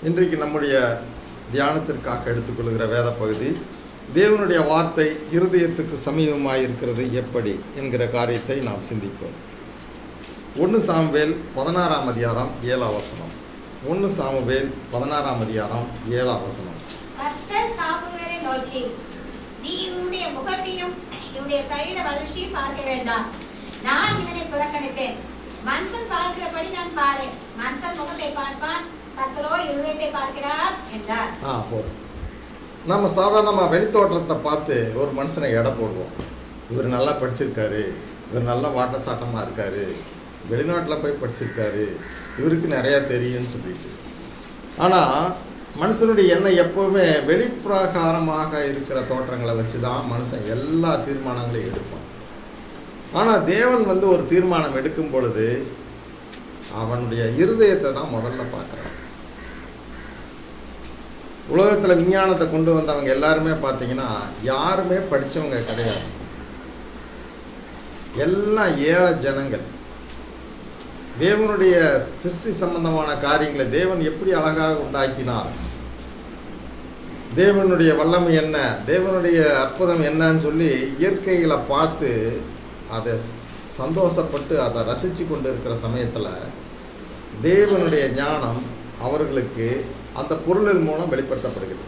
இன்றைக்கு நம்முடைய தியானத்திற்காக எடுத்துக்கொள்கிற வேத பகுதி தேவனுடைய வார்த்தை இருதயத்துக்கு சமீபமாக இருக்கிறது எப்படி என்கிற காரியத்தை நாம் சிந்திப்போம் ஒன்று சாமுவேல் பதினாறாம் அதிகாரம் ஏழாம் வசனம் ஒன்று சாமுவேல் பதினாறாம் அதிகாரம் ஏழாம் வசனம் கர்த்தர் சாமுவேலை நோக்கி நீ இவனுடைய முகத்தையும் இவனுடைய சரீர வளர்ச்சியும் பார்க்க வேண்டாம் நான் இவனை புறக்கணித்தேன் மனுஷன் பார்க்கிறபடி நான் பாரு மனுஷன் முகத்தை பார்ப்பான் கர்த்தரோ இருதயத்தை பார்க்கிறார் என்றார் ஆ போதும் நம்ம சாதாரணமாக வெளித்தோற்றத்தை பார்த்து ஒரு மனுஷனை எடை போடுவோம் இவர் நல்லா படிச்சிருக்காரு இவர் நல்லா வாட்ட சாட்டமாக இருக்காரு வெளிநாட்டில் போய் படிச்சிருக்காரு இவருக்கு நிறையா தெரியும்னு சொல்லிட்டு ஆனால் மனுஷனுடைய எண்ணம் எப்போவுமே வெளிப்பிரகாரமாக இருக்கிற தோற்றங்களை வச்சு தான் மனுஷன் எல்லா தீர்மானங்களையும் எடுப்பான் ஆனால் தேவன் வந்து ஒரு தீர்மானம் எடுக்கும் பொழுது அவனுடைய இருதயத்தை தான் முதல்ல பார்க்குறான் உலகத்தில் விஞ்ஞானத்தை கொண்டு வந்தவங்க எல்லாருமே பார்த்தீங்கன்னா யாருமே படித்தவங்க கிடையாது எல்லாம் ஏழை ஜனங்கள் தேவனுடைய சிருஷ்டி சம்பந்தமான காரியங்களை தேவன் எப்படி அழகாக உண்டாக்கினார் தேவனுடைய வல்லமை என்ன தேவனுடைய அற்புதம் என்னன்னு சொல்லி இயற்கைகளை பார்த்து அதை சந்தோஷப்பட்டு அதை ரசித்து கொண்டு இருக்கிற சமயத்தில் தேவனுடைய ஞானம் அவர்களுக்கு அந்த பொருளின் மூலம் வெளிப்படுத்தப்படுகிறது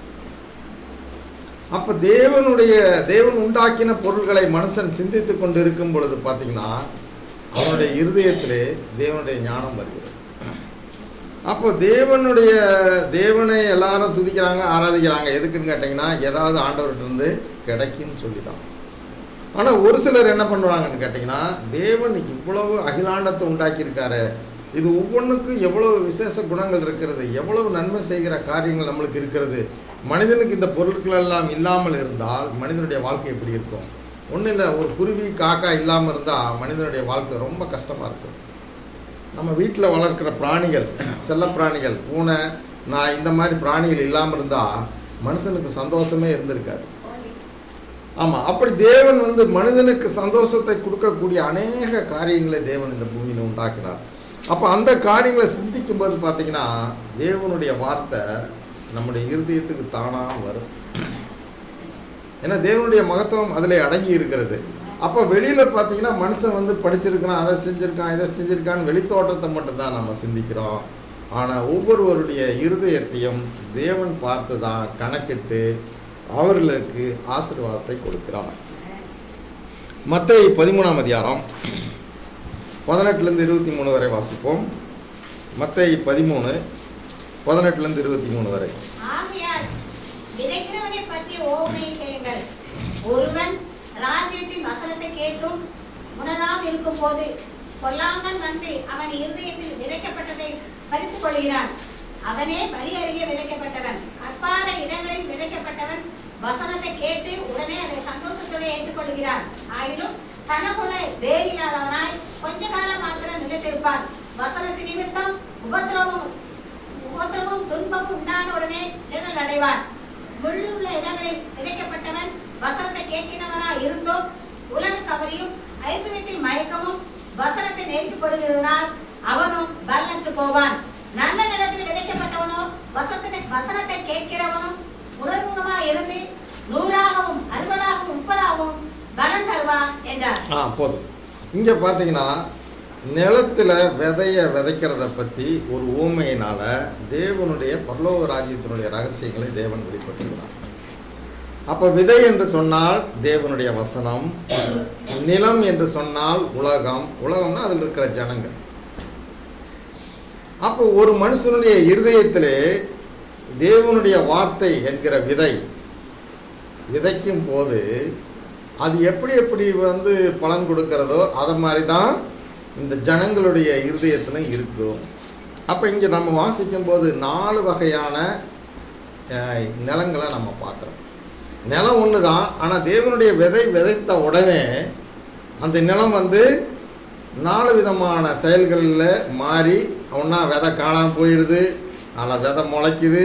அப்போ தேவனுடைய தேவன் உண்டாக்கின பொருள்களை மனுஷன் சிந்தித்து கொண்டு இருக்கும் பொழுது பார்த்தீங்கன்னா அவனுடைய இருதயத்திலே தேவனுடைய ஞானம் வருகிறது அப்போ தேவனுடைய தேவனை எல்லாரும் துதிக்கிறாங்க ஆராதிக்கிறாங்க எதுக்குன்னு கேட்டிங்கன்னா ஏதாவது ஆண்டவர்கிட்ட இருந்து கிடைக்குன்னு சொல்லி தான் ஆனால் ஒரு சிலர் என்ன பண்ணுவாங்கன்னு கேட்டிங்கன்னா தேவன் இவ்வளவு அகிலாண்டத்தை உண்டாக்கியிருக்காரு இது ஒவ்வொன்றுக்கும் எவ்வளவு விசேஷ குணங்கள் இருக்கிறது எவ்வளவு நன்மை செய்கிற காரியங்கள் நம்மளுக்கு இருக்கிறது மனிதனுக்கு இந்த பொருட்கள் எல்லாம் இல்லாமல் இருந்தால் மனிதனுடைய வாழ்க்கை எப்படி இருக்கும் ஒன்றும் இல்லை ஒரு குருவி காக்கா இல்லாமல் இருந்தால் மனிதனுடைய வாழ்க்கை ரொம்ப கஷ்டமாக இருக்கும் நம்ம வீட்டில் வளர்க்குற பிராணிகள் செல்லப்பிராணிகள் பூனை நான் இந்த மாதிரி பிராணிகள் இல்லாமல் இருந்தால் மனுஷனுக்கு சந்தோஷமே இருந்திருக்காது ஆமாம் அப்படி தேவன் வந்து மனிதனுக்கு சந்தோஷத்தை கொடுக்கக்கூடிய அநேக காரியங்களை தேவன் இந்த பூமியில் உண்டாக்கினார் அப்போ அந்த காரியங்களை சிந்திக்கும் போது பார்த்தீங்கன்னா தேவனுடைய வார்த்தை நம்முடைய இருதயத்துக்கு தானாக வரும் ஏன்னா தேவனுடைய மகத்துவம் அதில் அடங்கி இருக்கிறது அப்போ வெளியில் பார்த்தீங்கன்னா மனுஷன் வந்து படிச்சிருக்கிறான் அதை செஞ்சுருக்கான் இதை செஞ்சுருக்கான்னு வெளித்தோட்டத்தை மட்டும்தான் நம்ம சிந்திக்கிறோம் ஆனால் ஒவ்வொருவருடைய இருதயத்தையும் தேவன் பார்த்து தான் கணக்கிட்டு அவர்களுக்கு ஆசீர்வாதத்தை கொடுக்கிறார் மத்திய பதிமூணாம் அதிகாரம் பதினெட்டுலேருந்து இருபத்தி மூணு வரை வாசிப்போம் மத்திய பதிமூணு பதினெட்டுலேருந்து இருபத்தி மூணு வரை ஆகையால் விதைக்கிறவனை பற்றி ஓமையை கேளுங்கள் ஒருவன் ராஜ்யத்தின் வசனத்தை கேட்டும் உணராம் இருக்கும் போது கொல்லாமல் வந்து அவன் இருதயத்தில் விதைக்கப்பட்டதை பறித்துக் கொள்கிறான் அவனே பலி அருகே விதைக்கப்பட்டவன் அற்பாத இடங்களில் விதைக்கப்பட்டவன் வசனத்தை கேட்டு உடனே அதை சந்தோஷத்தோடு ஏற்றுக்கொள்கிறான் ஆயினும் தனக்குள்ள வேறில்லாதவனாய் கொஞ்ச காலம் மாத்திரம் நிலைத்திருப்பான் வசனத்து நிமித்தம் உபத்திரவம் உபத்திரமும் துன்பமும் உண்டான உடனே நிழல் அடைவான் முள்ளுள்ள இடங்களில் விதைக்கப்பட்டவன் வசனத்தை கேட்கிறவனா இருந்தும் உலக கவரியும் ஐஸ்வர்யத்தில் மயக்கமும் வசனத்தை நெருக்கப்படுகிறதுனால் அவனும் பலனற்று போவான் நல்ல நிலத்தில் விதைக்கப்பட்டவனோ வசனத்தை வசனத்தை கேட்கிறவனும் உணர்வுணமா இருந்து நூறாகவும் அறுபதாகவும் முப்பதாகவும் பலன் தருவான் என்றார் ஆ போதும் இங்கே பார்த்தீங்கன்னா நிலத்தில் விதைய விதைக்கிறத பற்றி ஒரு ஊமையினால் தேவனுடைய பரலோக ராஜ்யத்தினுடைய ரகசியங்களை தேவன் வெளிப்படுத்துகிறார் அப்போ விதை என்று சொன்னால் தேவனுடைய வசனம் நிலம் என்று சொன்னால் உலகம் உலகம்னா அதில் இருக்கிற ஜனங்கள் அப்போ ஒரு மனுஷனுடைய இருதயத்திலே தேவனுடைய வார்த்தை என்கிற விதை விதைக்கும் போது அது எப்படி எப்படி வந்து பலன் கொடுக்கிறதோ அதை மாதிரி தான் இந்த ஜனங்களுடைய இருதயத்தில் இருக்கும் அப்போ இங்கே நம்ம வாசிக்கும் போது நாலு வகையான அஹ், நிலங்களை நம்ம பார்க்குறோம் நிலம் ஒன்று தான் ஆனால் தேவனுடைய விதை விதைத்த உடனே அந்த நிலம் வந்து நாலு விதமான செயல்களில் மாறி ஒன்றா விதை காணாமல் போயிடுது ஆனால் விதை முளைக்குது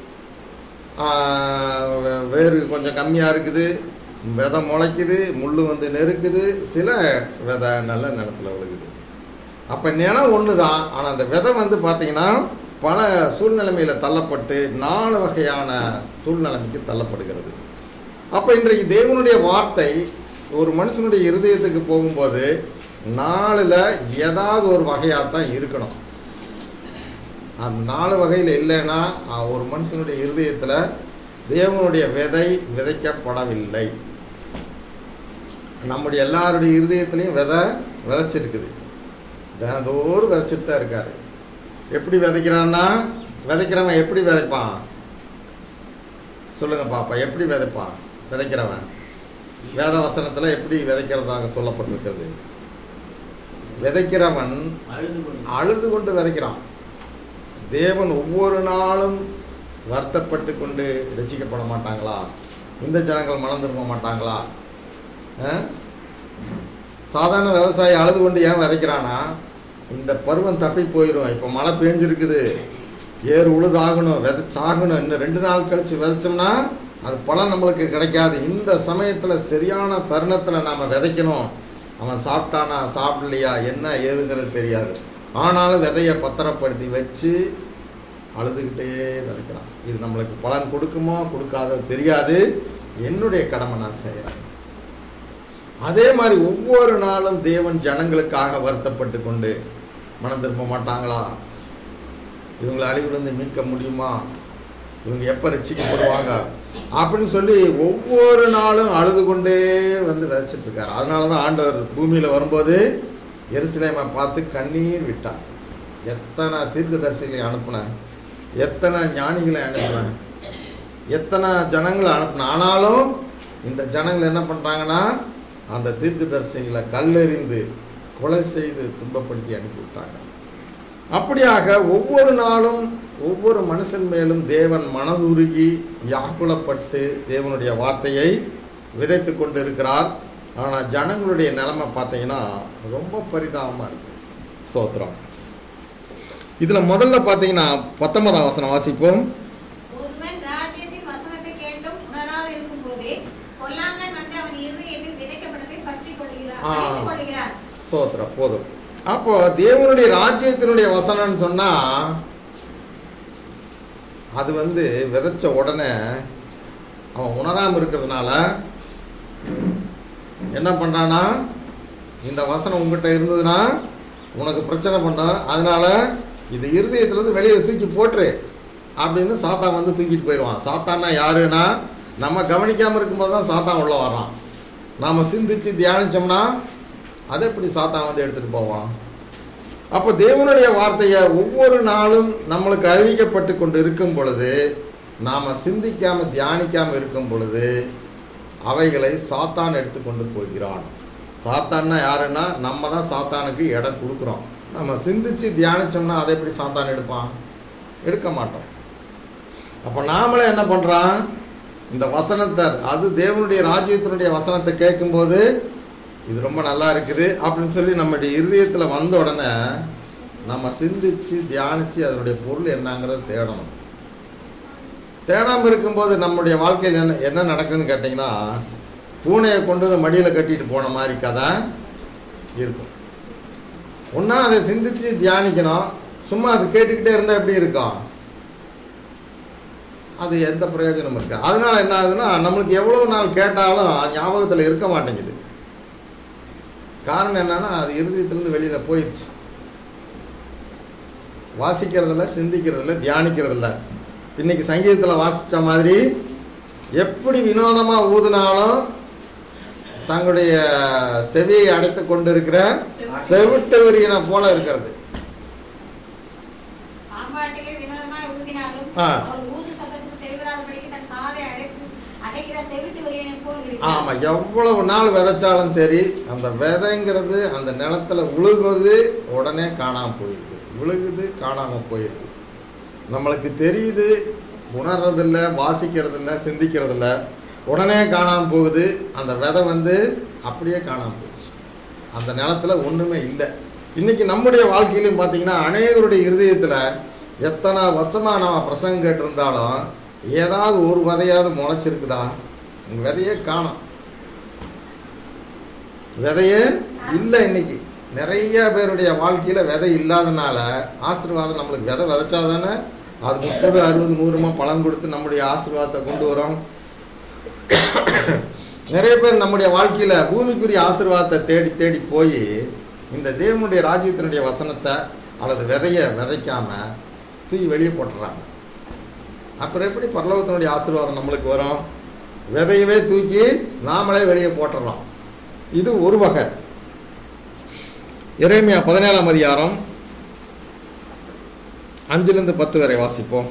ஆஹ் வே- வேறு கொஞ்சம் கம்மியாக இருக்குது விதை முளைக்குது முள் வந்து நெருக்குது சில விதை நல்ல நிலத்துல விழுகுது அப்போ நிலம் ஒன்று தான் ஆனால் அந்த விதை வந்து பார்த்தீங்கன்னா பல சூழ்நிலைமையில் தள்ளப்பட்டு நாலு வகையான சூழ்நிலைமைக்கு தள்ளப்படுகிறது அப்போ இன்றைக்கு தேவனுடைய வார்த்தை ஒரு மனுஷனுடைய இருதயத்துக்கு போகும்போது நாலில் ஏதாவது ஒரு வகையாக தான் இருக்கணும் அந்த நாலு வகையில் இல்லைன்னா அஹ், ஒரு மனுஷனுடைய இருதயத்தில் தேவனுடைய விதை விதைக்கப்படவில்லை நம்முடைய எல்லாருடைய இருதயத்துலேயும் விதை விதைச்சிருக்குது தினந்தோறும் விதைச்சிட்டு தான் இருக்காரு எப்படி விதைக்கிறான்னா விதைக்கிறவன் எப்படி விதைப்பான் சொல்லுங்க பாப்பா எப்படி விதைப்பான் விதைக்கிறவன் வேத வசனத்தில் எப்படி விதைக்கிறதாக சொல்லப்பட்டிருக்கிறது விதைக்கிறவன் அழுது கொண்டு அழுது கொண்டு விதைக்கிறான் தேவன் ஒவ்வொரு நாளும் வருத்தப்பட்டு கொண்டு ரசிக்கப்பட மாட்டாங்களா இந்த ஜனங்கள் மனம் திரும்ப மாட்டாங்களா ஆ? சாதாரண விவசாயி அழுது கொண்டு ஏன் விதைக்கிறானா இந்த பருவம் தப்பி போயிடும் இப்போ மழை பெஞ்சிருக்குது ஏர் உழுதாகணும் விதைச்சாகணும் இன்னும் ரெண்டு நாள் கழித்து விதைச்சோம்னா அது பலன் நம்மளுக்கு கிடைக்காது இந்த சமயத்தில் சரியான தருணத்தில் நாம் விதைக்கணும் அவன் சாப்பிட்டானா சாப்பிடலையா என்ன ஏதுங்கிறது தெரியாது ஆனாலும் விதையை பத்திரப்படுத்தி வச்சு அழுதுகிட்டே விதைக்கிறான் இது நம்மளுக்கு பலன் கொடுக்குமோ கொடுக்காதோ தெரியாது என்னுடைய கடமை நான் செய்கிறேன் அதே மாதிரி ஒவ்வொரு நாளும் தேவன் ஜனங்களுக்காக வருத்தப்பட்டு கொண்டு மனம் திரும்ப மாட்டாங்களா இவங்களை அழிவிலிருந்து மீட்க முடியுமா இவங்க எப்போ ரசிக்கப்படுவாங்க அப்படின்னு சொல்லி ஒவ்வொரு நாளும் அழுது கொண்டே வந்து விதைச்சிட்டு இருக்காரு அதனால தான் ஆண்டவர் பூமியில் வரும்போது எருசலேமை பார்த்து கண்ணீர் விட்டார் எத்தனை தீர்க்கதரிசிகளை அனுப்புனேன் எத்தனை ஞானிகளை அனுப்புனேன் எத்தனை ஜனங்களை அனுப்புனேன் ஆனாலும் இந்த ஜனங்கள் என்ன பண்ணுறாங்கன்னா அந்த தீர்க்கதரிசிகளை கல்லெறிந்து கொலை செய்து துன்பப்படுத்தி அனுப்பி விட்டாங்க அப்படியாக ஒவ்வொரு நாளும் ஒவ்வொரு மனுஷன் மேலும் தேவன் மனதுருகி வியாக்குலப்பட்டு தேவனுடைய வார்த்தையை விதைத்து கொண்டு இருக்கிறார் ஆனால் ஜனங்களுடைய நிலைமை பார்த்தீங்கன்னா ரொம்ப பரிதாபமாக இருக்குது சோத்திரம் இதில் முதல்ல பார்த்தீங்கன்னா பத்தொன்பதாம் வசனம் வாசிப்போம் ஒருவன் ராஜ்யத்தின் வசனத்தை கேட்டும் உணராது இருக்கும்போதே பொல்லாங்கன் வந்து அவன் இருதயத்தில் விதைக்கப்பட்டதை பற்றிக் கொள்கிறான் ஆ. பறித்துக் கொள்கிறான் சோத்திரம் போதும் அப்போ தேவனுடைய ராஜ்யத்தினுடைய வசனம்னு சொன்னால் அது வந்து விதைச்ச உடனே அவன் உணராமல் இருக்கிறதுனால என்ன பண்ணுறான்னா இந்த வசனம் உங்ககிட்ட இருந்ததுன்னா உனக்கு பிரச்சனை பண்ணும் அதனால இது இருதயத்துலேருந்து வெளியில் தூக்கி போட்டுரு அப்படின்னு சாத்தான் வந்து தூக்கிட்டு போயிடுவான் சாத்தான்னா யாருன்னா நம்ம கவனிக்காமல் இருக்கும்போது தான் சாத்தான் உள்ளே வர்றான் நாம் சிந்திச்சு தியானிச்சோம்னா அதை எப்படி சாத்தான் வந்து எடுத்துகிட்டு போவான் அப்போ தேவனுடைய வார்த்தையை ஒவ்வொரு நாளும் நம்மளுக்கு அறிவிக்கப்பட்டு கொண்டு இருக்கும் பொழுது நாம் சிந்திக்காமல் தியானிக்காமல் இருக்கும் பொழுது அவைகளை சாத்தான் எடுத்துக்கொண்டு போகிறான் சாத்தான்னா யாருன்னா நம்ம தான் சாத்தானுக்கு இடம் கொடுக்குறோம் நம்ம சிந்திச்சு தியானிச்சோம்னா அதை எப்படி சாத்தான் எடுப்பான் எடுக்க மாட்டோம் அப்போ நாமளே என்ன பண்ணுறான் இந்த வசனத்தை அது தேவனுடைய ராஜ்யத்தினுடைய வசனத்தை கேட்கும்போது இது ரொம்ப நல்லா இருக்குது அப்படின்னு சொல்லி நம்முடைய இருதயத்தில் வந்த உடனே நம்ம சிந்திச்சு தியானித்து அதனுடைய பொருள் என்னங்கிறத தேடணும் தேடாமல் இருக்கும்போது நம்முடைய வாழ்க்கையில் என்ன என்ன நடக்குதுன்னு கேட்டிங்கன்னா பூனையை கொண்டு வந்து மடியில் கட்டிட்டு போன மாதிரி கதை இருக்கும் ஒன்றா அதை சிந்திச்சு தியானிக்கணும் சும்மா அது கேட்டுக்கிட்டே இருந்தால் எப்படி இருக்கும் அது எந்த பிரயோஜனமும் இருக்கு அதனால என்ன ஆகுதுன்னா நம்மளுக்கு எவ்வளோ நாள் கேட்டாலும் ஞாபகத்தில் இருக்க மாட்டேங்குது காரணம் என்னன்னா அது இருதயத்திலேருந்து வெளியில் போயிடுச்சு வாசிக்கிறதில்ல சிந்திக்கிறதில்ல தியானிக்கிறதில்ல இன்னைக்கு சங்கீதத்தில் வாசித்த மாதிரி எப்படி வினோதமாக ஊதுனாலும் தங்களுடைய செவியை அடைத்து கொண்டு இருக்கிற செவிட்டு விரியனை போல இருக்கிறது பாம்பாட்டிலே வினோதமாய் ஊதினாலும் ஆ. அவன் ஊது சத்தத்துக்கு செவிடாதபடிக்கு தன் காதை அடைத்து அடைக்கிற செவிட்டு வரியனைப் போல் ஆமாம் எவ்வளவு நாள் விதைச்சாலும் சரி அந்த விதைங்கிறது அந்த நிலத்துல உழுகுது உடனே காணாமல் போயிடுது விழுகுது காணாமல் போயிடுது நம்மளுக்கு தெரியுது உணர்றதில்ல வாசிக்கிறதில்ல சிந்திக்கிறதில்ல உடனே காணாமல் போகுது அந்த விதை வந்து அப்படியே காணாமல் போயிடுச்சு அந்த நிலத்துல ஒன்றுமே இல்லை இன்றைக்கி நம்முடைய வாழ்க்கையிலும் பார்த்தீங்கன்னா அநேகருடைய இருதயத்தில் எத்தனை வருஷமாக நம்ம பிரசங்கம் கேட்டிருந்தாலும் ஏதாவது ஒரு விதையாவது முளைச்சிருக்குதா விதையே காணோம் விதையே இல்லை இன்னைக்கு நிறைய பேருடைய வாழ்க்கையில் விதை இல்லாதனால ஆசீர்வாதம் நம்மளுக்கு விதை விதைச்சா தானே அது முப்பது அறுபது நூறுமா பலன் கொடுத்து நம்முடைய ஆசீர்வாதத்தை கொண்டு வரும் நிறைய பேர் நம்முடைய வாழ்க்கையில் பூமிக்குரிய ஆசீர்வாதத்தை தேடி தேடி போய் இந்த தேவனுடைய ராஜ்யத்தினுடைய வசனத்தை அல்லது விதையை விதைக்காம தூக்கி வெளியே போட்டுறாங்க அப்புறம் எப்படி பரலோகத்தினுடைய ஆசீர்வாதம் நம்மளுக்கு வரும் விதையவே தூக்கி நாமளே வெளியே போட்டுறோம் இது ஒரு வகை இறைமையா பதினேழாம் அதிகாரம் அஞ்சிலிருந்து பத்து வரை வாசிப்போம்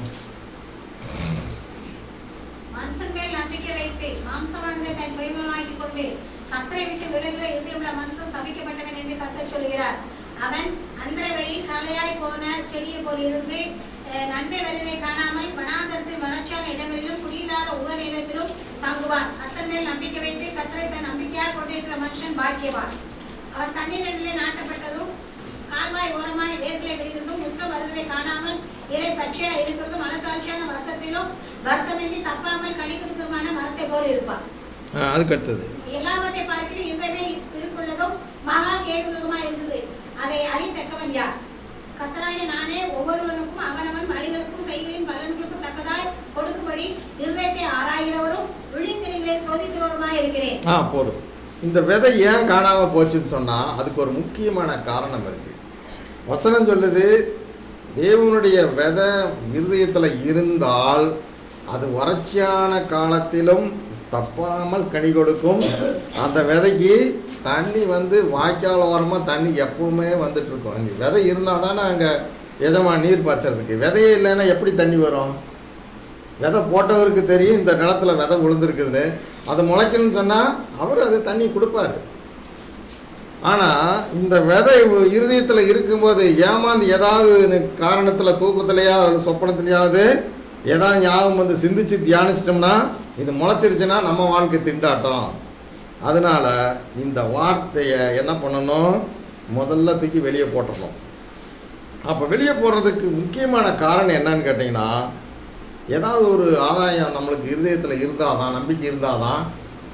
மனுஷன் மேல் நம்பிக்கை வைத்து மாம்சமானதை தன் பொய்மனாக்கி கொண்டு கத்தரை விட்டு விலகுகிற இருதயமுள்ள மனுஷன் சபிக்கப்பட்டவன் என்று கர்த்தர் சொல்கிறார் அவன் அந்த வழியில் கலையாய் போன செடியை போல் இருந்து அஹ், நன்மை வருவதை காணாமல் வனாந்தரத்தில் வறட்சியான இடங்களிலும் குடியில்லாத ஒவ்வொரு இடத்திலும் தங்குவான் கத்தர் மேல் நம்பிக்கை வைத்து கத்தரை தன் நம்பிக்கையாக கொண்டிருக்கிற மனுஷன் பாக்கியவான் அவர் தண்ணீரிலே நாட்டப்பட்டதும் கால்வாய் ஓரமாய் வேர்களை விடுகிறதும் உஷ்ணம் வருவதை காணாமல் இலை பச்சையா இருக்கிறதும் மலத்தாட்சியான வருஷத்திலும் வருத்தமின்றி தப்பாமல் கணிக்கிறதுமான மரத்தை போல இருப்பான் ஆ, அதுக்கு அடுத்தது எல்லாவற்றை பார்க்கிற இறைவே திருக்குள்ளதும் மகா கேடுள்ளதுமா இருந்தது அதை அறித்தக்கவன் யார் கத்தராகிய நானே ஒவ்வொருவனுக்கும் அவனவன் வழிகளுக்கும் செய்களின் பலன்களுக்கும் தக்கதாய் கொடுக்கும்படி இருதயத்தை ஆராய்கிறவரும் விழித்திரிகளை சோதிக்கிறவருமாய் இருக்கிறேன் ஆ போதும் இந்த விதை ஏன் காணாமல் போச்சுன்னு சொன்னால் அதுக்கு ஒரு முக்கியமான காரணம் இருக்குது வசனம் சொல்லுது தேவனுடைய விதை இருதயத்தில் இருந்தால் அது வறட்சியான காலத்திலும் தப்பாமல் கனி கொடுக்கும் அந்த விதைக்கு தண்ணி வந்து வாய்க்கால் ஓரமாக தண்ணி எப்பவுமே வந்துட்டு இருக்கும் அந்த விதை இருந்தால் தானே அங்கே எஜமா நீர் பாய்ச்சறதுக்கு விதையே இல்லைன்னா எப்படி தண்ணி வரும் விதை போட்டவருக்கு தெரியும் இந்த நிலத்துல விதை விழுந்திருக்குதுன்னு அது முளைக்கணும்னு சொன்னால் அவர் அது தண்ணி கொடுப்பாரு ஆனால் இந்த விதை இருதயத்தில் இருக்கும்போது ஏமாந்து ஏதாவது காரணத்தில் தூக்கத்துலையாவது சொப்பனத்துலையாவது ஏதாவது ஞாபகம் வந்து சிந்திச்சு தியானிச்சிட்டோம்னா இது முளைச்சிருச்சுன்னா நம்ம வாழ்க்கை திண்டாட்டம் அதனால் இந்த வார்த்தையை என்ன பண்ணணும் முதல்ல தூக்கி வெளியே போட்டுடணும் அப்போ வெளியே போடுறதுக்கு முக்கியமான காரணம் என்னன்னு கேட்டிங்கன்னா ஏதாவது ஒரு ஆதாயம் நம்மளுக்கு இருதயத்தில் இருந்தால் தான் நம்பிக்கை இருந்தால் தான்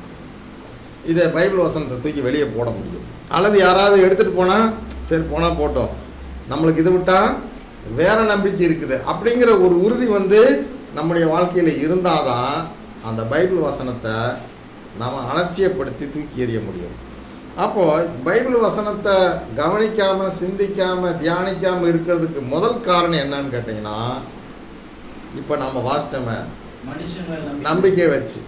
இதை பைபிள் வசனத்தை தூக்கி வெளியே போட முடியும் அல்லது யாராவது எடுத்துகிட்டு போனால் சரி போனால் போட்டோம் நம்மளுக்கு இது விட்டால் வேற நம்பிக்கை இருக்குது அப்படிங்கிற ஒரு உறுதி வந்து நம்முடைய வாழ்க்கையில் இருந்தால் தான் அந்த பைபிள் வசனத்தை நம்ம அலட்சியப்படுத்தி தூக்கி எறிய முடியும் அப்போது பைபிள் வசனத்தை கவனிக்காமல் சிந்திக்காமல் தியானிக்காமல் இருக்கிறதுக்கு முதல் காரணம் என்னன்னு கேட்டிங்கன்னா இப்போ நம்ம வாசித்தோமே மனுஷன் மேல் நம்பிக்கை வச்சு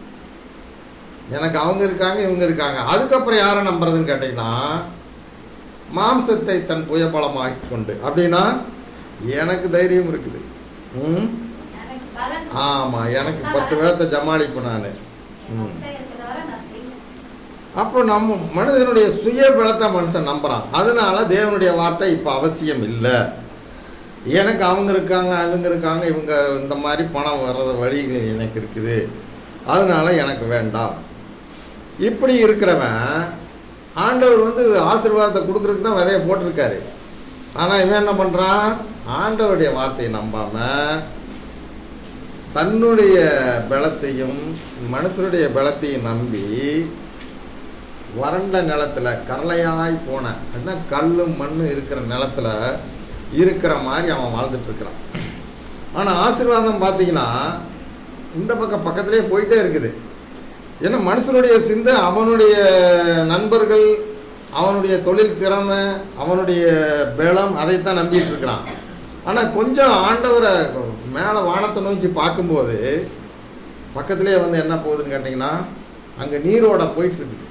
எனக்கு அவங்க இருக்காங்க இவங்க இருக்காங்க அதுக்கப்புறம் யாரை நம்புறதுன்னு கேட்டிங்கன்னா மாம்சத்தை தன் புயபலமாக்கி கொண்டு அப்படின்னா எனக்கு தைரியம் இருக்குது ம் எனக்கு பலன் ஆமாம் எனக்கு பத்து பேர்த்த ஜமாளிப்பேன் நான் ம் மொத்தம் இருக்கிறத வரை நான் செய்வேன் அப்போ நம்ம மனிதனுடைய சுய பலத்தை மனுஷன் நம்புகிறான் அதனால தேவனுடைய வார்த்தை இப்போ அவசியம் இல்லை எனக்கு அவங்க இருக்காங்க அவங்க இருக்காங்க இவங்க இந்த மாதிரி பணம் வர்றது வழிகள் எனக்கு இருக்குது அதனால எனக்கு வேண்டாம் இப்படி இருக்கிறவன் ஆண்டவர் வந்து ஆசீர்வாதத்தை கொடுக்கறதுக்கு தான் விதைய போட்டிருக்காரு ஆனால் இவன் என்ன பண்ணுறான் ஆண்டவருடைய வார்த்தையை நம்பாமல் தன்னுடைய பலத்தையும் மனுஷனுடைய பலத்தையும் நம்பி வறண்ட நிலத்துல கரளையாய் போன அப்படின்னா கல்லும் மண்ணும் இருக்கிற நிலத்துல இருக்கிற மாதிரி அவன் வாழ்ந்துட்டு இருக்கிறான் ஆனால் ஆசீர்வாதம் பார்த்தீங்கன்னா இந்த பக்கம் பக்கத்திலே போயிட்டே இருக்குது ஏன்னா மனுஷனுடைய சிந்தை அவனுடைய நண்பர்கள் அவனுடைய தொழில் திறமை அவனுடைய பலம் அதைத்தான் நம்பிட்டு இருக்கிறான் ஆனால் கொஞ்சம் ஆண்டவரை மேலே வானத்தை நோக்கி பார்க்கும்போது பக்கத்திலே வந்து என்ன போகுதுன்னு கேட்டிங்கன்னா அங்கே நீரோட போயிட்டு இருக்குது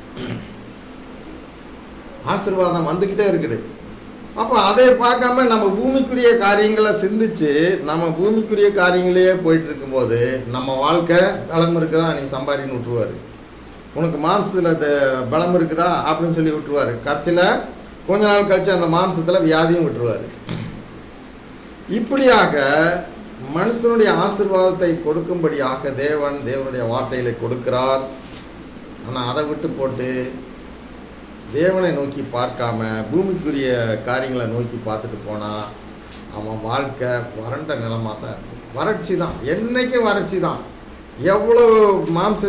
ஆசீர்வாதம் வந்துக்கிட்டே இருக்குது அப்போ அதை பார்க்காம நம்ம பூமிக்குரிய காரியங்களை சிந்திச்சு நம்ம பூமிக்குரிய காரியங்களையே போயிட்டு இருக்கும்போது நம்ம வாழ்க்கை பலம் இருக்குதா நீ சம்பாதின்னு விட்டுருவாரு உனக்கு மாம்சத்தில் பலம் இருக்குதா அப்படின்னு சொல்லி விட்டுருவாரு கடைசியில் கொஞ்ச நாள் கழிச்சு அந்த மாம்சத்தில் வியாதியும் விட்டுருவாரு இப்படியாக மனுஷனுடைய ஆசீர்வாதத்தை கொடுக்கும்படியாக தேவன் தேவனுடைய வார்த்தைகளை கொடுக்கிறார் ஆனால் அதை விட்டு போட்டு தேவனை நோக்கி பார்க்காம பூமிக்குரிய காரியங்களை நோக்கி பார்த்துட்டு போனால் அவன் வாழ்க்கை வறண்ட நிலமாக தான் இருக்கும் வறட்சி தான் என்னைக்கும் வறட்சி தான் எவ்வளோ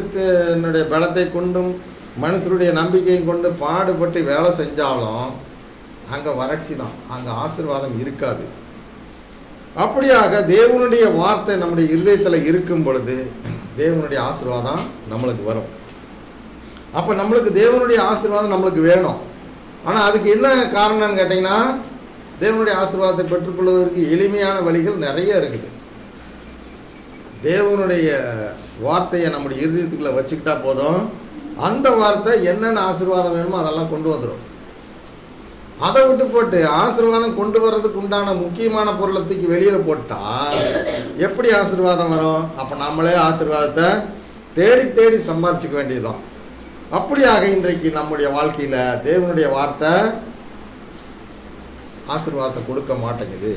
மாம்சத்தினுடைய பலத்தை கொண்டும் மனுஷருடைய நம்பிக்கையும் கொண்டு பாடுபட்டு வேலை செஞ்சாலும் அங்கே வறட்சி தான் அங்கே ஆசீர்வாதம் இருக்காது அப்படியாக தேவனுடைய வார்த்தை நம்முடைய இருதயத்தில் இருக்கும் பொழுது தேவனுடைய ஆசீர்வாதம் நம்மளுக்கு வரும் அப்போ நம்மளுக்கு தேவனுடைய ஆசீர்வாதம் நம்மளுக்கு வேணும் ஆனால் அதுக்கு என்ன காரணம்னு கேட்டிங்கன்னா தேவனுடைய ஆசீர்வாதத்தை பெற்றுக்கொள்வதற்கு எளிமையான வழிகள் நிறைய இருக்குது தேவனுடைய வார்த்தையை நம்முடைய இருதயத்துக்குள்ளே வச்சுக்கிட்டா போதும் அந்த வார்த்தை என்னென்ன ஆசீர்வாதம் வேணுமோ அதெல்லாம் கொண்டு வந்துடும் அதை விட்டு போட்டு ஆசீர்வாதம் கொண்டு வர்றதுக்கு உண்டான முக்கியமான பொருளை தூக்கி வெளியில் போட்டால் எப்படி ஆசீர்வாதம் வரும் அப்போ நம்மளே ஆசீர்வாதத்தை தேடி தேடி சம்பாரிச்சிக்க வேண்டியதுதான் அப்படியாக இன்றைக்கு நம்முடைய வாழ்க்கையில் தேவனுடைய வார்த்தை ஆசீர்வாதத்தை கொடுக்க மாட்டேங்குது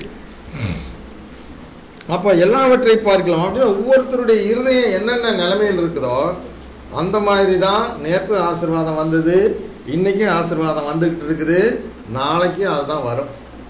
அப்போ எல்லாவற்றை பார்க்கலாம் அப்படின்னா ஒவ்வொருத்தருடைய இருதயம் என்னென்ன நிலைமையில் இருக்குதோ அந்த மாதிரி தான் நேற்று ஆசீர்வாதம் வந்தது இன்றைக்கும் ஆசீர்வாதம் வந்துக்கிட்டு இருக்குது நாளைக்கும் அதுதான் வரும்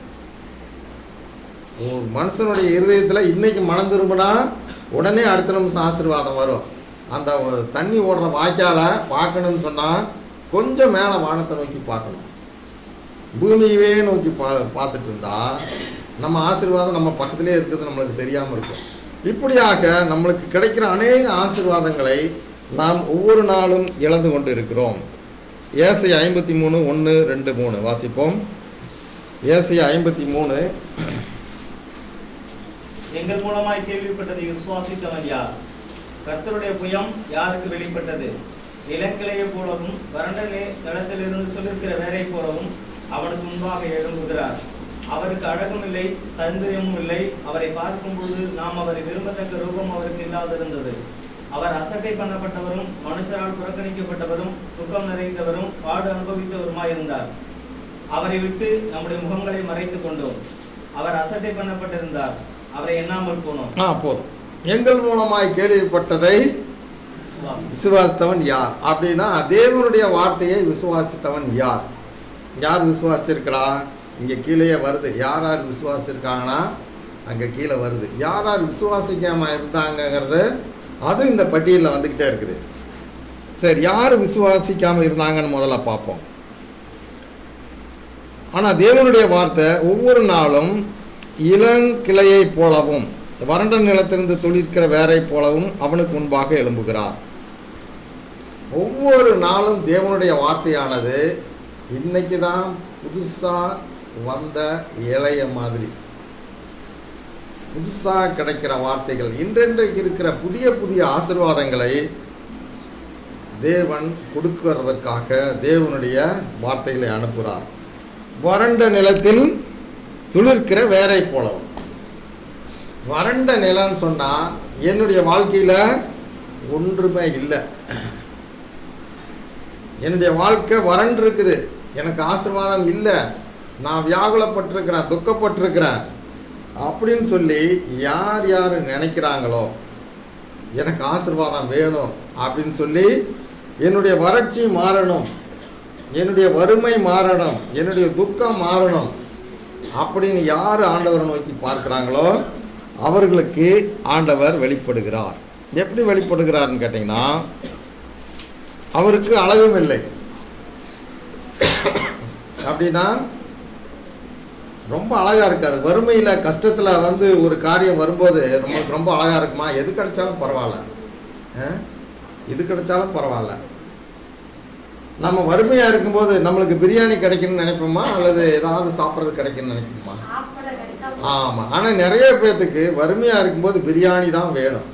ஒரு மனுஷனுடைய இருதயத்தில் இன்னைக்கு மனம் திரும்பினா உடனே அடுத்த நிமிஷம் ஆசீர்வாதம் வரும் அந்த ஒ- தண்ணி ஓடுற வாய்க்கால பார்க்கணும்னு சொன்னால் கொஞ்சம் மேலே வானத்தை நோக்கி பார்க்கணும் பூமியவே நோக்கி பா பார்த்துட்டு இருந்தா நம்ம ஆசீர்வாதம் நம்ம பக்கத்திலே இருக்கிறது நம்மளுக்கு தெரியாமல் இருக்கும் இப்படியாக நம்மளுக்கு கிடைக்கிற அநேக ஆசீர்வாதங்களை நாம் ஒவ்வொரு நாளும் இழந்து கொண்டு இருக்கிறோம் ஏசை ஐம்பத்தி மூணு ஒன்று ரெண்டு மூணு வாசிப்போம் ஏசை ஐம்பத்தி மூணு எங்கள் மூலமாய் கேள்விப்பட்டதை விசுவாசித்தவன் யார் கர்த்தருடைய புயம் யாருக்கு வெளிப்பட்டது இளங்கிளையை போலவும் வறண்ட நி- நிலத்திலிருந்து துளிர்க்கிற வேரை போலவும் அவனுக்கு முன்பாக எழும்புகிறார் அவருக்கு அழகும் இல்லை சௌந்தரியமும் இல்லை அவரை பார்க்கும்போது நாம் அவரை விரும்பத்தக்க ரூபம் அவருக்கு இல்லாதிருந்தது அவர் அசட்டை பண்ணப்பட்டவரும் மனுஷரால் புறக்கணிக்கப்பட்டவரும் துக்கம் நிறைந்தவரும் பாடு அனுபவித்தவருமாயிருந்தார் அவரை விட்டு நம்முடைய முகங்களை மறைத்துக் கொண்டோம் அவர் அசட்டை பண்ணப்பட்டிருந்தார் அவரை எண்ணாமல் போனோம் ஆ போதும் எங்கள் மூலமாய் கேள்விப்பட்டதை விசுவாசம். விசுவாசித்தவன் யார் அப்படின்னா தேவனுடைய வார்த்தையை விசுவாசித்தவன் யார் யார் விசுவாசிச்சிருக்கிறா இங்கே கீழேயே வருது யார் யார் விசுவாசிச்சிருக்காங்கன்னா அங்கே கீழே வருது யார் யார் விசுவாசிக்காமல் இருந்தாங்கங்கிறது அதுவும் இந்த பட்டியலில் வந்துக்கிட்டே இருக்குது சரி யார் விசுவாசிக்காமல் இருந்தாங்கன்னு முதல்ல பார்ப்போம் ஆனால் தேவனுடைய வார்த்தை ஒவ்வொரு நாளும் இளங்கிளையைப் போலவும் வறண்ட நிலத்திலிருந்து துளிர்க்கிற வேரை போலவும் அவனுக்கு முன்பாக எழும்புகிறார் ஒவ்வொரு நாளும் தேவனுடைய வார்த்தையானது இன்னைக்கு தான் புதுசாக வந்த இளைய மாதிரி புதுசாக கிடைக்கிற வார்த்தைகள் இன்றென்றைக்கு இருக்கிற புதிய புதிய ஆசீர்வாதங்களை தேவன் கொடுக்கிறதற்காக தேவனுடைய வார்த்தைகளை அனுப்புகிறார் வறண்ட நிலத்தில் துளிர்க்கிற வேரை போலவும் வறண்ட நிலம்னு சொன்னால் என்னுடைய வாழ்க்கையில் ஒன்றுமே இல்லை என்னுடைய வாழ்க்கை வறண்டு இருக்குது எனக்கு ஆசீர்வாதம் இல்லை நான் வியாகுலப்பட்டிருக்கிறேன் துக்கப்பட்டிருக்கிறேன் அப்படின்னு சொல்லி யார் யார் நினைக்கிறாங்களோ எனக்கு ஆசீர்வாதம் வேணும் அப்படின்னு சொல்லி என்னுடைய வறட்சி மாறணும் என்னுடைய வறுமை மாறணும் என்னுடைய துக்கம் மாறணும் அப்படின்னு யார் ஆண்டவரை நோக்கி பார்க்குறாங்களோ அவர்களுக்கு ஆண்டவர் வெளிப்படுகிறார் எப்படி வெளிப்படுகிறார்னு கேட்டிங்கன்னா அவருக்கு அளவும் இல்லை அப்படின்னா ரொம்ப அழகாக இருக்காது வறுமையில் கஷ்டத்தில் வந்து ஒரு காரியம் வரும்போது நம்மளுக்கு ரொம்ப அழகாக இருக்குமா எது கிடைச்சாலும் பரவாயில்ல ஆ? எது கிடைச்சாலும் பரவாயில்ல நம்ம வறுமையாக இருக்கும்போது நம்மளுக்கு பிரியாணி கிடைக்கும்னு நினைப்போமா அல்லது ஏதாவது சாப்பிட்றது கிடைக்கும்னு நினைப்போமா சாப்பிட கிடைச்சா ஆமாம் ஆனால் நிறைய பேர்த்துக்கு வறுமையாக இருக்கும்போது பிரியாணி தான் வேணும்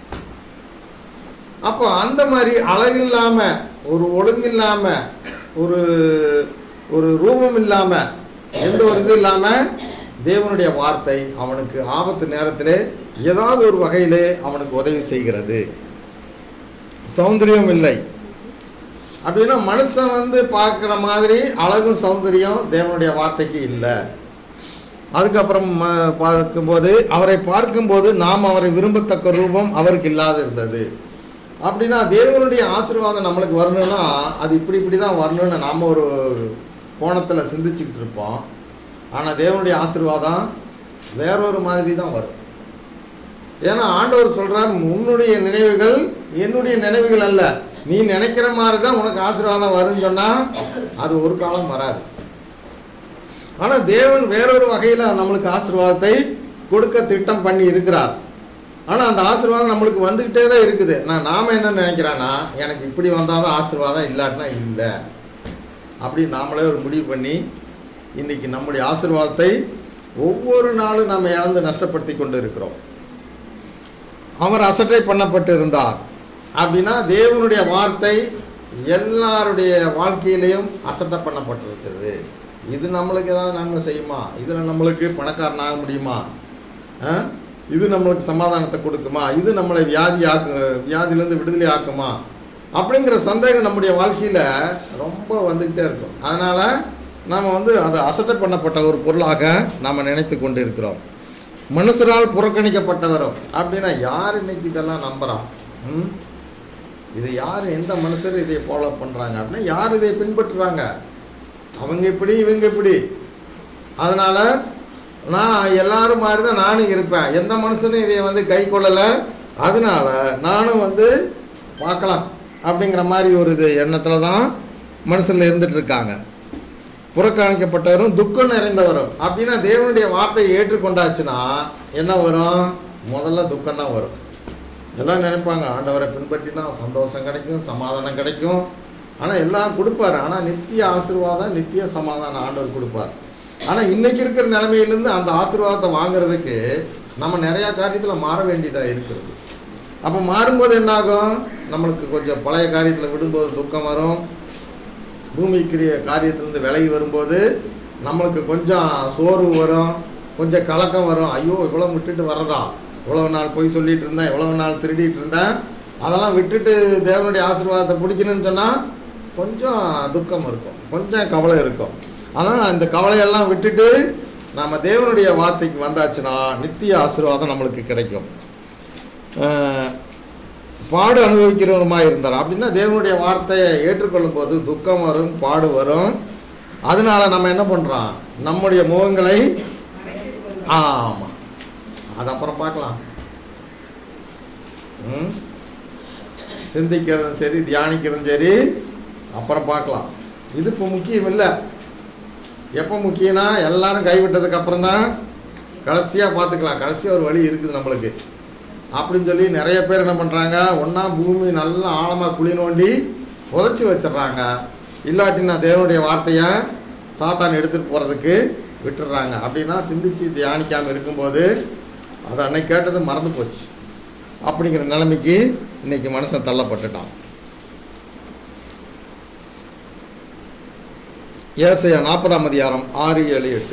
அப்போ அந்த மாதிரி அழகு இல்லாமல் ஒரு ஒழுங்கு இல்லாமல் ஒரு ஒரு ரூபம் இல்லாமல் எந்த ஒரு இது இல்லாமல் தேவனுடைய வார்த்தை அவனுக்கு ஆபத்து நேரத்திலே ஏதாவது ஒரு வகையிலே அவனுக்கு உதவி செய்கிறது சௌந்தரியம் இல்லை அப்படின்னா மனுஷன் வந்து பார்க்குற மாதிரி அழகும் சௌந்தரியம் தேவனுடைய வார்த்தைக்கு இல்லை அதுக்கப்புறம் ம- பார்க்கும்போது அவரை பார்க்கும்போது நாம் அவரை விரும்பத்தக்க ரூபம் அவருக்கு இல்லாத இருந்தது அப்படின்னா தேவனுடைய ஆசீர்வாதம் நம்மளுக்கு வரணும்னா அது இப்படி இப்படி தான் வரணும்னு நாம் ஒரு கோணத்தில் சிந்திச்சுக்கிட்டு இருப்போம் ஆனால் தேவனுடைய ஆசீர்வாதம் வேறொரு மாதிரி தான் வரும் ஏன்னா ஆண்டவர் சொல்கிறார் உன்னுடைய நினைவுகள் என்னுடைய நினைவுகள் அல்ல நீ நினைக்கிற மாதிரி தான் உனக்கு ஆசீர்வாதம் வரும்னு சொன்னால் அது ஒரு காலம் வராது ஆனால் தேவன் வேறொரு வகையில் நம்மளுக்கு ஆசீர்வாதத்தை கொடுக்க திட்டம் பண்ணி இருக்கிறார் ஆனால் அந்த ஆசீர்வாதம் நம்மளுக்கு வந்துக்கிட்டே தான் இருக்குது நான் நாம் என்ன நினைக்கிறான்னா எனக்கு இப்படி வந்தால் தான் ஆசீர்வாதம் இல்லாட்டினா இல்லை அப்படி நாமளே ஒரு முடிவு பண்ணி இன்றைக்கி நம்முடைய ஆசீர்வாதத்தை ஒவ்வொரு நாளும் நம்ம இழந்து நஷ்டப்படுத்தி கொண்டு இருக்கிறோம் அவர் அசட்டை பண்ணப்பட்டு இருந்தார் அப்படின்னா தேவனுடைய வார்த்தை எல்லாருடைய வாழ்க்கையிலையும் அசட்டை பண்ணப்பட்டிருக்குது இது நம்மளுக்கு ஏதாவது நன்மை செய்யுமா இதில் நம்மளுக்கு பணக்காரன் ஆக முடியுமா ஆ? இது நம்மளுக்கு சமாதானத்தை கொடுக்குமா இது நம்மளை வியாதி ஆக்கு வியாதியிலேருந்து விடுதலை ஆக்குமா அப்படிங்கிற சந்தேகம் நம்முடைய வாழ்க்கையில் ரொம்ப வந்துக்கிட்டே இருக்கும் அதனால் நாம் வந்து அதை அசட்டை பண்ணப்பட்ட ஒரு பொருளாக நாம் நினைத்து கொண்டு இருக்கிறோம் மனுஷரால் புறக்கணிக்கப்பட்டவரும் அப்படின்னா யார் இன்னைக்கு இதெல்லாம் நம்புகிறான் ம் இது யார் எந்த மனுஷர் இதை ஃபாலோ பண்ணுறாங்க அப்படின்னா யார் இதை பின்பற்றுறாங்க அவங்க இப்படி இவங்க இப்படி அதனால் நான் எல்லாரும் மாதிரி தான் நானும் இருப்பேன் எந்த மனுஷனும் இதை வந்து கை கொள்ளலை அதனால நானும் வந்து பார்க்கலாம் அப்படிங்கிற மாதிரி ஒரு இது எண்ணத்தில் தான் மனுஷனில் இருந்துட்டு இருக்காங்க புறக்கணிக்கப்பட்டவரும் துக்கம் நிறைந்தவரும் அப்படின்னா தேவனுடைய வார்த்தையை ஏற்றுக்கொண்டாச்சுன்னா என்ன வரும் முதல்ல துக்கம் தான் வரும் எல்லாம் நினைப்பாங்க ஆண்டவரை பின்பற்றினா சந்தோஷம் கிடைக்கும் சமாதானம் கிடைக்கும் ஆனால் எல்லாம் கொடுப்பாரு ஆனால் நித்திய ஆசீர்வாதம் நித்திய சமாதானம் ஆண்டவர் கொடுப்பார் ஆனால் இன்னைக்கு இருக்கிற நிலைமையிலேருந்து அந்த ஆசீர்வாதத்தை வாங்குறதுக்கு நம்ம நிறையா காரியத்தில் மாற வேண்டியதாக இருக்கிறது அப்போ மாறும்போது என்னாகும் நம்மளுக்கு கொஞ்சம் பழைய காரியத்தில் விடும்போது துக்கம் வரும் பூமிக்குரிய காரியத்திலேருந்து விலகி வரும்போது நம்மளுக்கு கொஞ்சம் சோர்வு வரும் கொஞ்சம் கலக்கம் வரும் ஐயோ இவ்வளோ விட்டுட்டு வரதா இவ்வளவு நாள் பொய் சொல்லிட்டு இருந்தேன் இவ்வளவு நாள் திருடிட்டு இருந்தேன் அதெல்லாம் விட்டுட்டு தேவனுடைய ஆசீர்வாதத்தை பிடிக்கணும்னு சொன்னால் கொஞ்சம் துக்கம் இருக்கும் கொஞ்சம் கவலை இருக்கும் அதனால் அந்த கவலையெல்லாம் விட்டுட்டு நம்ம தேவனுடைய வார்த்தைக்கு வந்தாச்சுன்னா நித்திய ஆசீர்வாதம் நம்மளுக்கு கிடைக்கும் அஹ், பாடு அனுபவிக்கிறவருமாக இருந்தார் அப்படின்னா தேவனுடைய வார்த்தையை ஏற்றுக்கொள்ளும் போது துக்கம் வரும் பாடு வரும் அதனால நம்ம என்ன பண்ணுறோம் நம்முடைய முகங்களை ஆமாம் அது அப்புறம் பார்க்கலாம் ம் சிந்திக்கிறதும் சரி தியானிக்கிறதும் சரி அப்புறம் பார்க்கலாம் இது இப்போ முக்கியம் இல்லை எப்போ முக்கியம்னா எல்லாரும் கைவிட்டதுக்கு அப்புறம் தான் கடைசியாக பார்த்துக்கலாம் கடைசியாக ஒரு வழி இருக்குது நம்மளுக்கு அப்படின்னு சொல்லி நிறைய பேர் என்ன பண்ணுறாங்க ஒன்றா பூமி நல்லா ஆழமாக குழி நோண்டி புதைச்சி வச்சிடுறாங்க இல்லாட்டி நான் தேவனுடைய வார்த்தையை சாத்தான் எடுத்துகிட்டு போகிறதுக்கு விட்டுடுறாங்க அப்படின்னா சிந்திச்சு தியானிக்காமல் இருக்கும்போது அது அன்னைக்கு கேட்டது மறந்து போச்சு அப்படிங்கிற நிலைமைக்கு இன்னைக்கு மனுஷன் தள்ளப்பட்டுட்டான் ஏசையா நாற்பதாம் அதிகாரம் ஆறு ஏழு எட்டு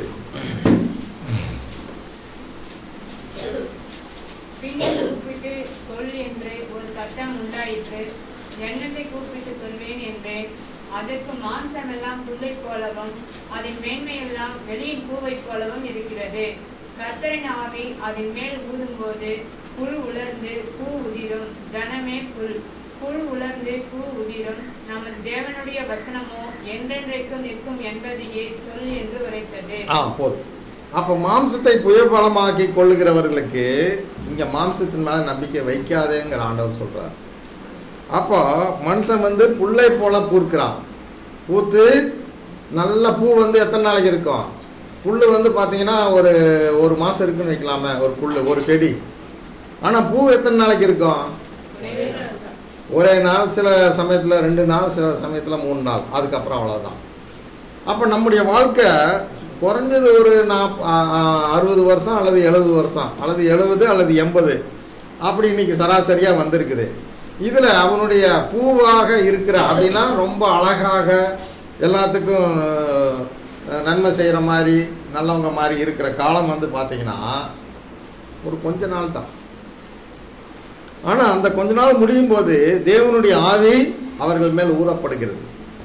பின்னே கூப்பிட்டு சொல் என்று ஒரு சத்தம் உண்டாயிற்று எண்ணத்தை கூப்பிட்டு சொல்வேன் என்றேன் அதற்கு மாம்சமெல்லாம் புல்லை போலவும் அதன் மேன்மையெல்லாம் வெளியின் பூவை போலவும் இருக்கிறது கர்த்தரின் ஆவி அதன் மேல் ஊதும்போது புல் உலர்ந்து பூ உதிரும் ஜனமே புல் புல் உலர்ந்து பூ உதிரும் நமது தேவனுடைய வசனமோ என்றென்றைக்கும் நிற்கும் என்பதையே சொல் என்று உரைத்தது ஆ போதும் அப்போ மாம்சத்தை புயபலமாக்கி கொள்ளுகிறவர்களுக்கு இங்கே மாம்சத்தின் மேலே நம்பிக்கை வைக்காதேங்கிற ஆண்டவர் சொல்கிறார் அப்போ மனுஷன் வந்து புல்லை போல பூர்க்கிறான் பூத்து நல்ல பூ வந்து எத்தனை நாளைக்கு இருக்கும் புல் வந்து பார்த்தீங்கன்னா ஒரு ஒரு மாதம் இருக்குன்னு வைக்கலாமே ஒரு புல் ஒரு செடி ஆனால் பூ எத்தனை நாளைக்கு இருக்கும் ஒரே நாள் சில சமயத்தில் ரெண்டு நாள் சில சமயத்தில் மூணு நாள் அதுக்கப்புறம் அவ்வளோதான் அப்போ நம்முடைய வாழ்க்கை குறைஞ்சது ஒரு நாப் அறுபது வருஷம் அல்லது எழுபது வருஷம் அல்லது எழுபது அல்லது எண்பது அப்படி இன்னைக்கு சராசரியாக வந்திருக்குது இதில் அவனுடைய பூவாக இருக்கிற அப்படின்னா ரொம்ப அழகாக எல்லாத்துக்கும் அஹ், நன்மை செய்கிற மாதிரி நல்லவங்க மாதிரி இருக்கிற காலம் வந்து பார்த்தீங்கன்னா ஒரு கொஞ்ச நாள் தான் ஆனால் அந்த கொஞ்ச நாள் முடியும் போது தேவனுடைய ஆவி அவர்கள் மேல் ஊதப்படுகிறது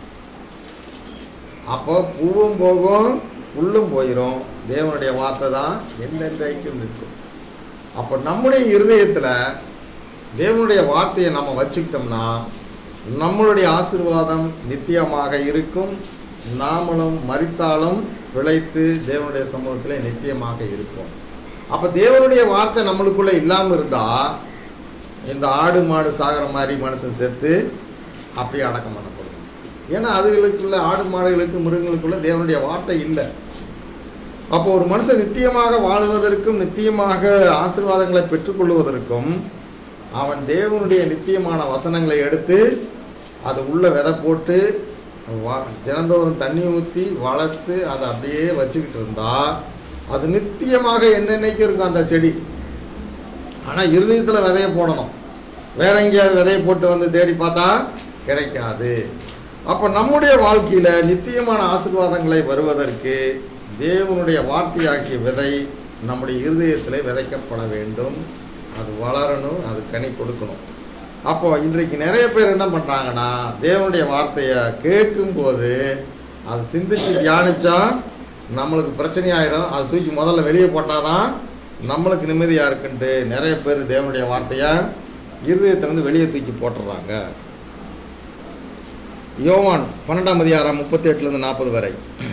அப்போ பூவும் போகும் புல்லும் போயிடும் தேவனுடைய வார்த்தை தான் என்றென்றைக்கும் நிற்கும் அப்போ நம்முடைய இருதயத்தில் தேவனுடைய வார்த்தையை நம்ம வச்சுக்கிட்டோம்னா நம்மளுடைய ஆசீர்வாதம் நித்தியமாக இருக்கும் நாமளும் மறித்தாலும் பிழைத்து தேவனுடைய சமூகத்திலே நித்தியமாக இருப்போம் அப்போ தேவனுடைய வார்த்தை நம்மளுக்குள்ளே இல்லாமல் இருந்தால் இந்த ஆடு மாடு சாகிற மாதிரி மனுஷன் செத்து அப்படியே அடக்கம் பண்ணப்படும் ஏன்னா அதுகளுக்குள்ள ஆடு மாடுகளுக்கு மிருகங்களுக்குள்ள தேவனுடைய வார்த்தை இல்லை அப்போ ஒரு மனுஷன் நித்தியமாக வாழ்வதற்கும் நித்தியமாக ஆசீர்வாதங்களை பெற்றுக்கொள்வதற்கும் அவன் தேவனுடைய நித்தியமான வசனங்களை எடுத்து அது உள்ள விதை போட்டு வா தினந்தோறும் தண்ணி ஊற்றி வளர்த்து அதை அப்படியே வச்சுக்கிட்டு இருந்தா அது நித்தியமாக என்னென்னைக்கு இருக்கும் அந்த செடி ஆனால் இருதயத்தில் விதைய போடணும் வேற எங்கேயாவது விதைய போட்டு வந்து தேடி பார்த்தா கிடைக்காது அப்போ நம்முடைய வாழ்க்கையில் நித்தியமான ஆசீர்வாதங்களை வருவதற்கு தேவனுடைய வார்த்தையாகிய விதை நம்முடைய இருதயத்தில் விதைக்கப்பட வேண்டும் அது வளரணும் அது கனி கொடுக்கணும் அப்போ இன்றைக்கு நிறைய பேர் என்ன பண்ணுறாங்கன்னா தேவனுடைய வார்த்தையை கேட்கும்போது அதை சிந்திச்சு தியானிச்சா நம்மளுக்கு பிரச்சனையாயிரும் அது தூக்கி முதல்ல வெளியே போட்டால் தான் நம்மளுக்கு நிம்மதியாக இருக்குன்ட்டு நிறைய பேர் தேவனுடைய வார்த்தையை இருதயத்திலேருந்து வெளியே தூக்கி போட்டுடுறாங்க யோவான் பன்னெண்டாம் அதிகாரம் முப்பத்தி எட்டுலேருந்து நாற்பது வரை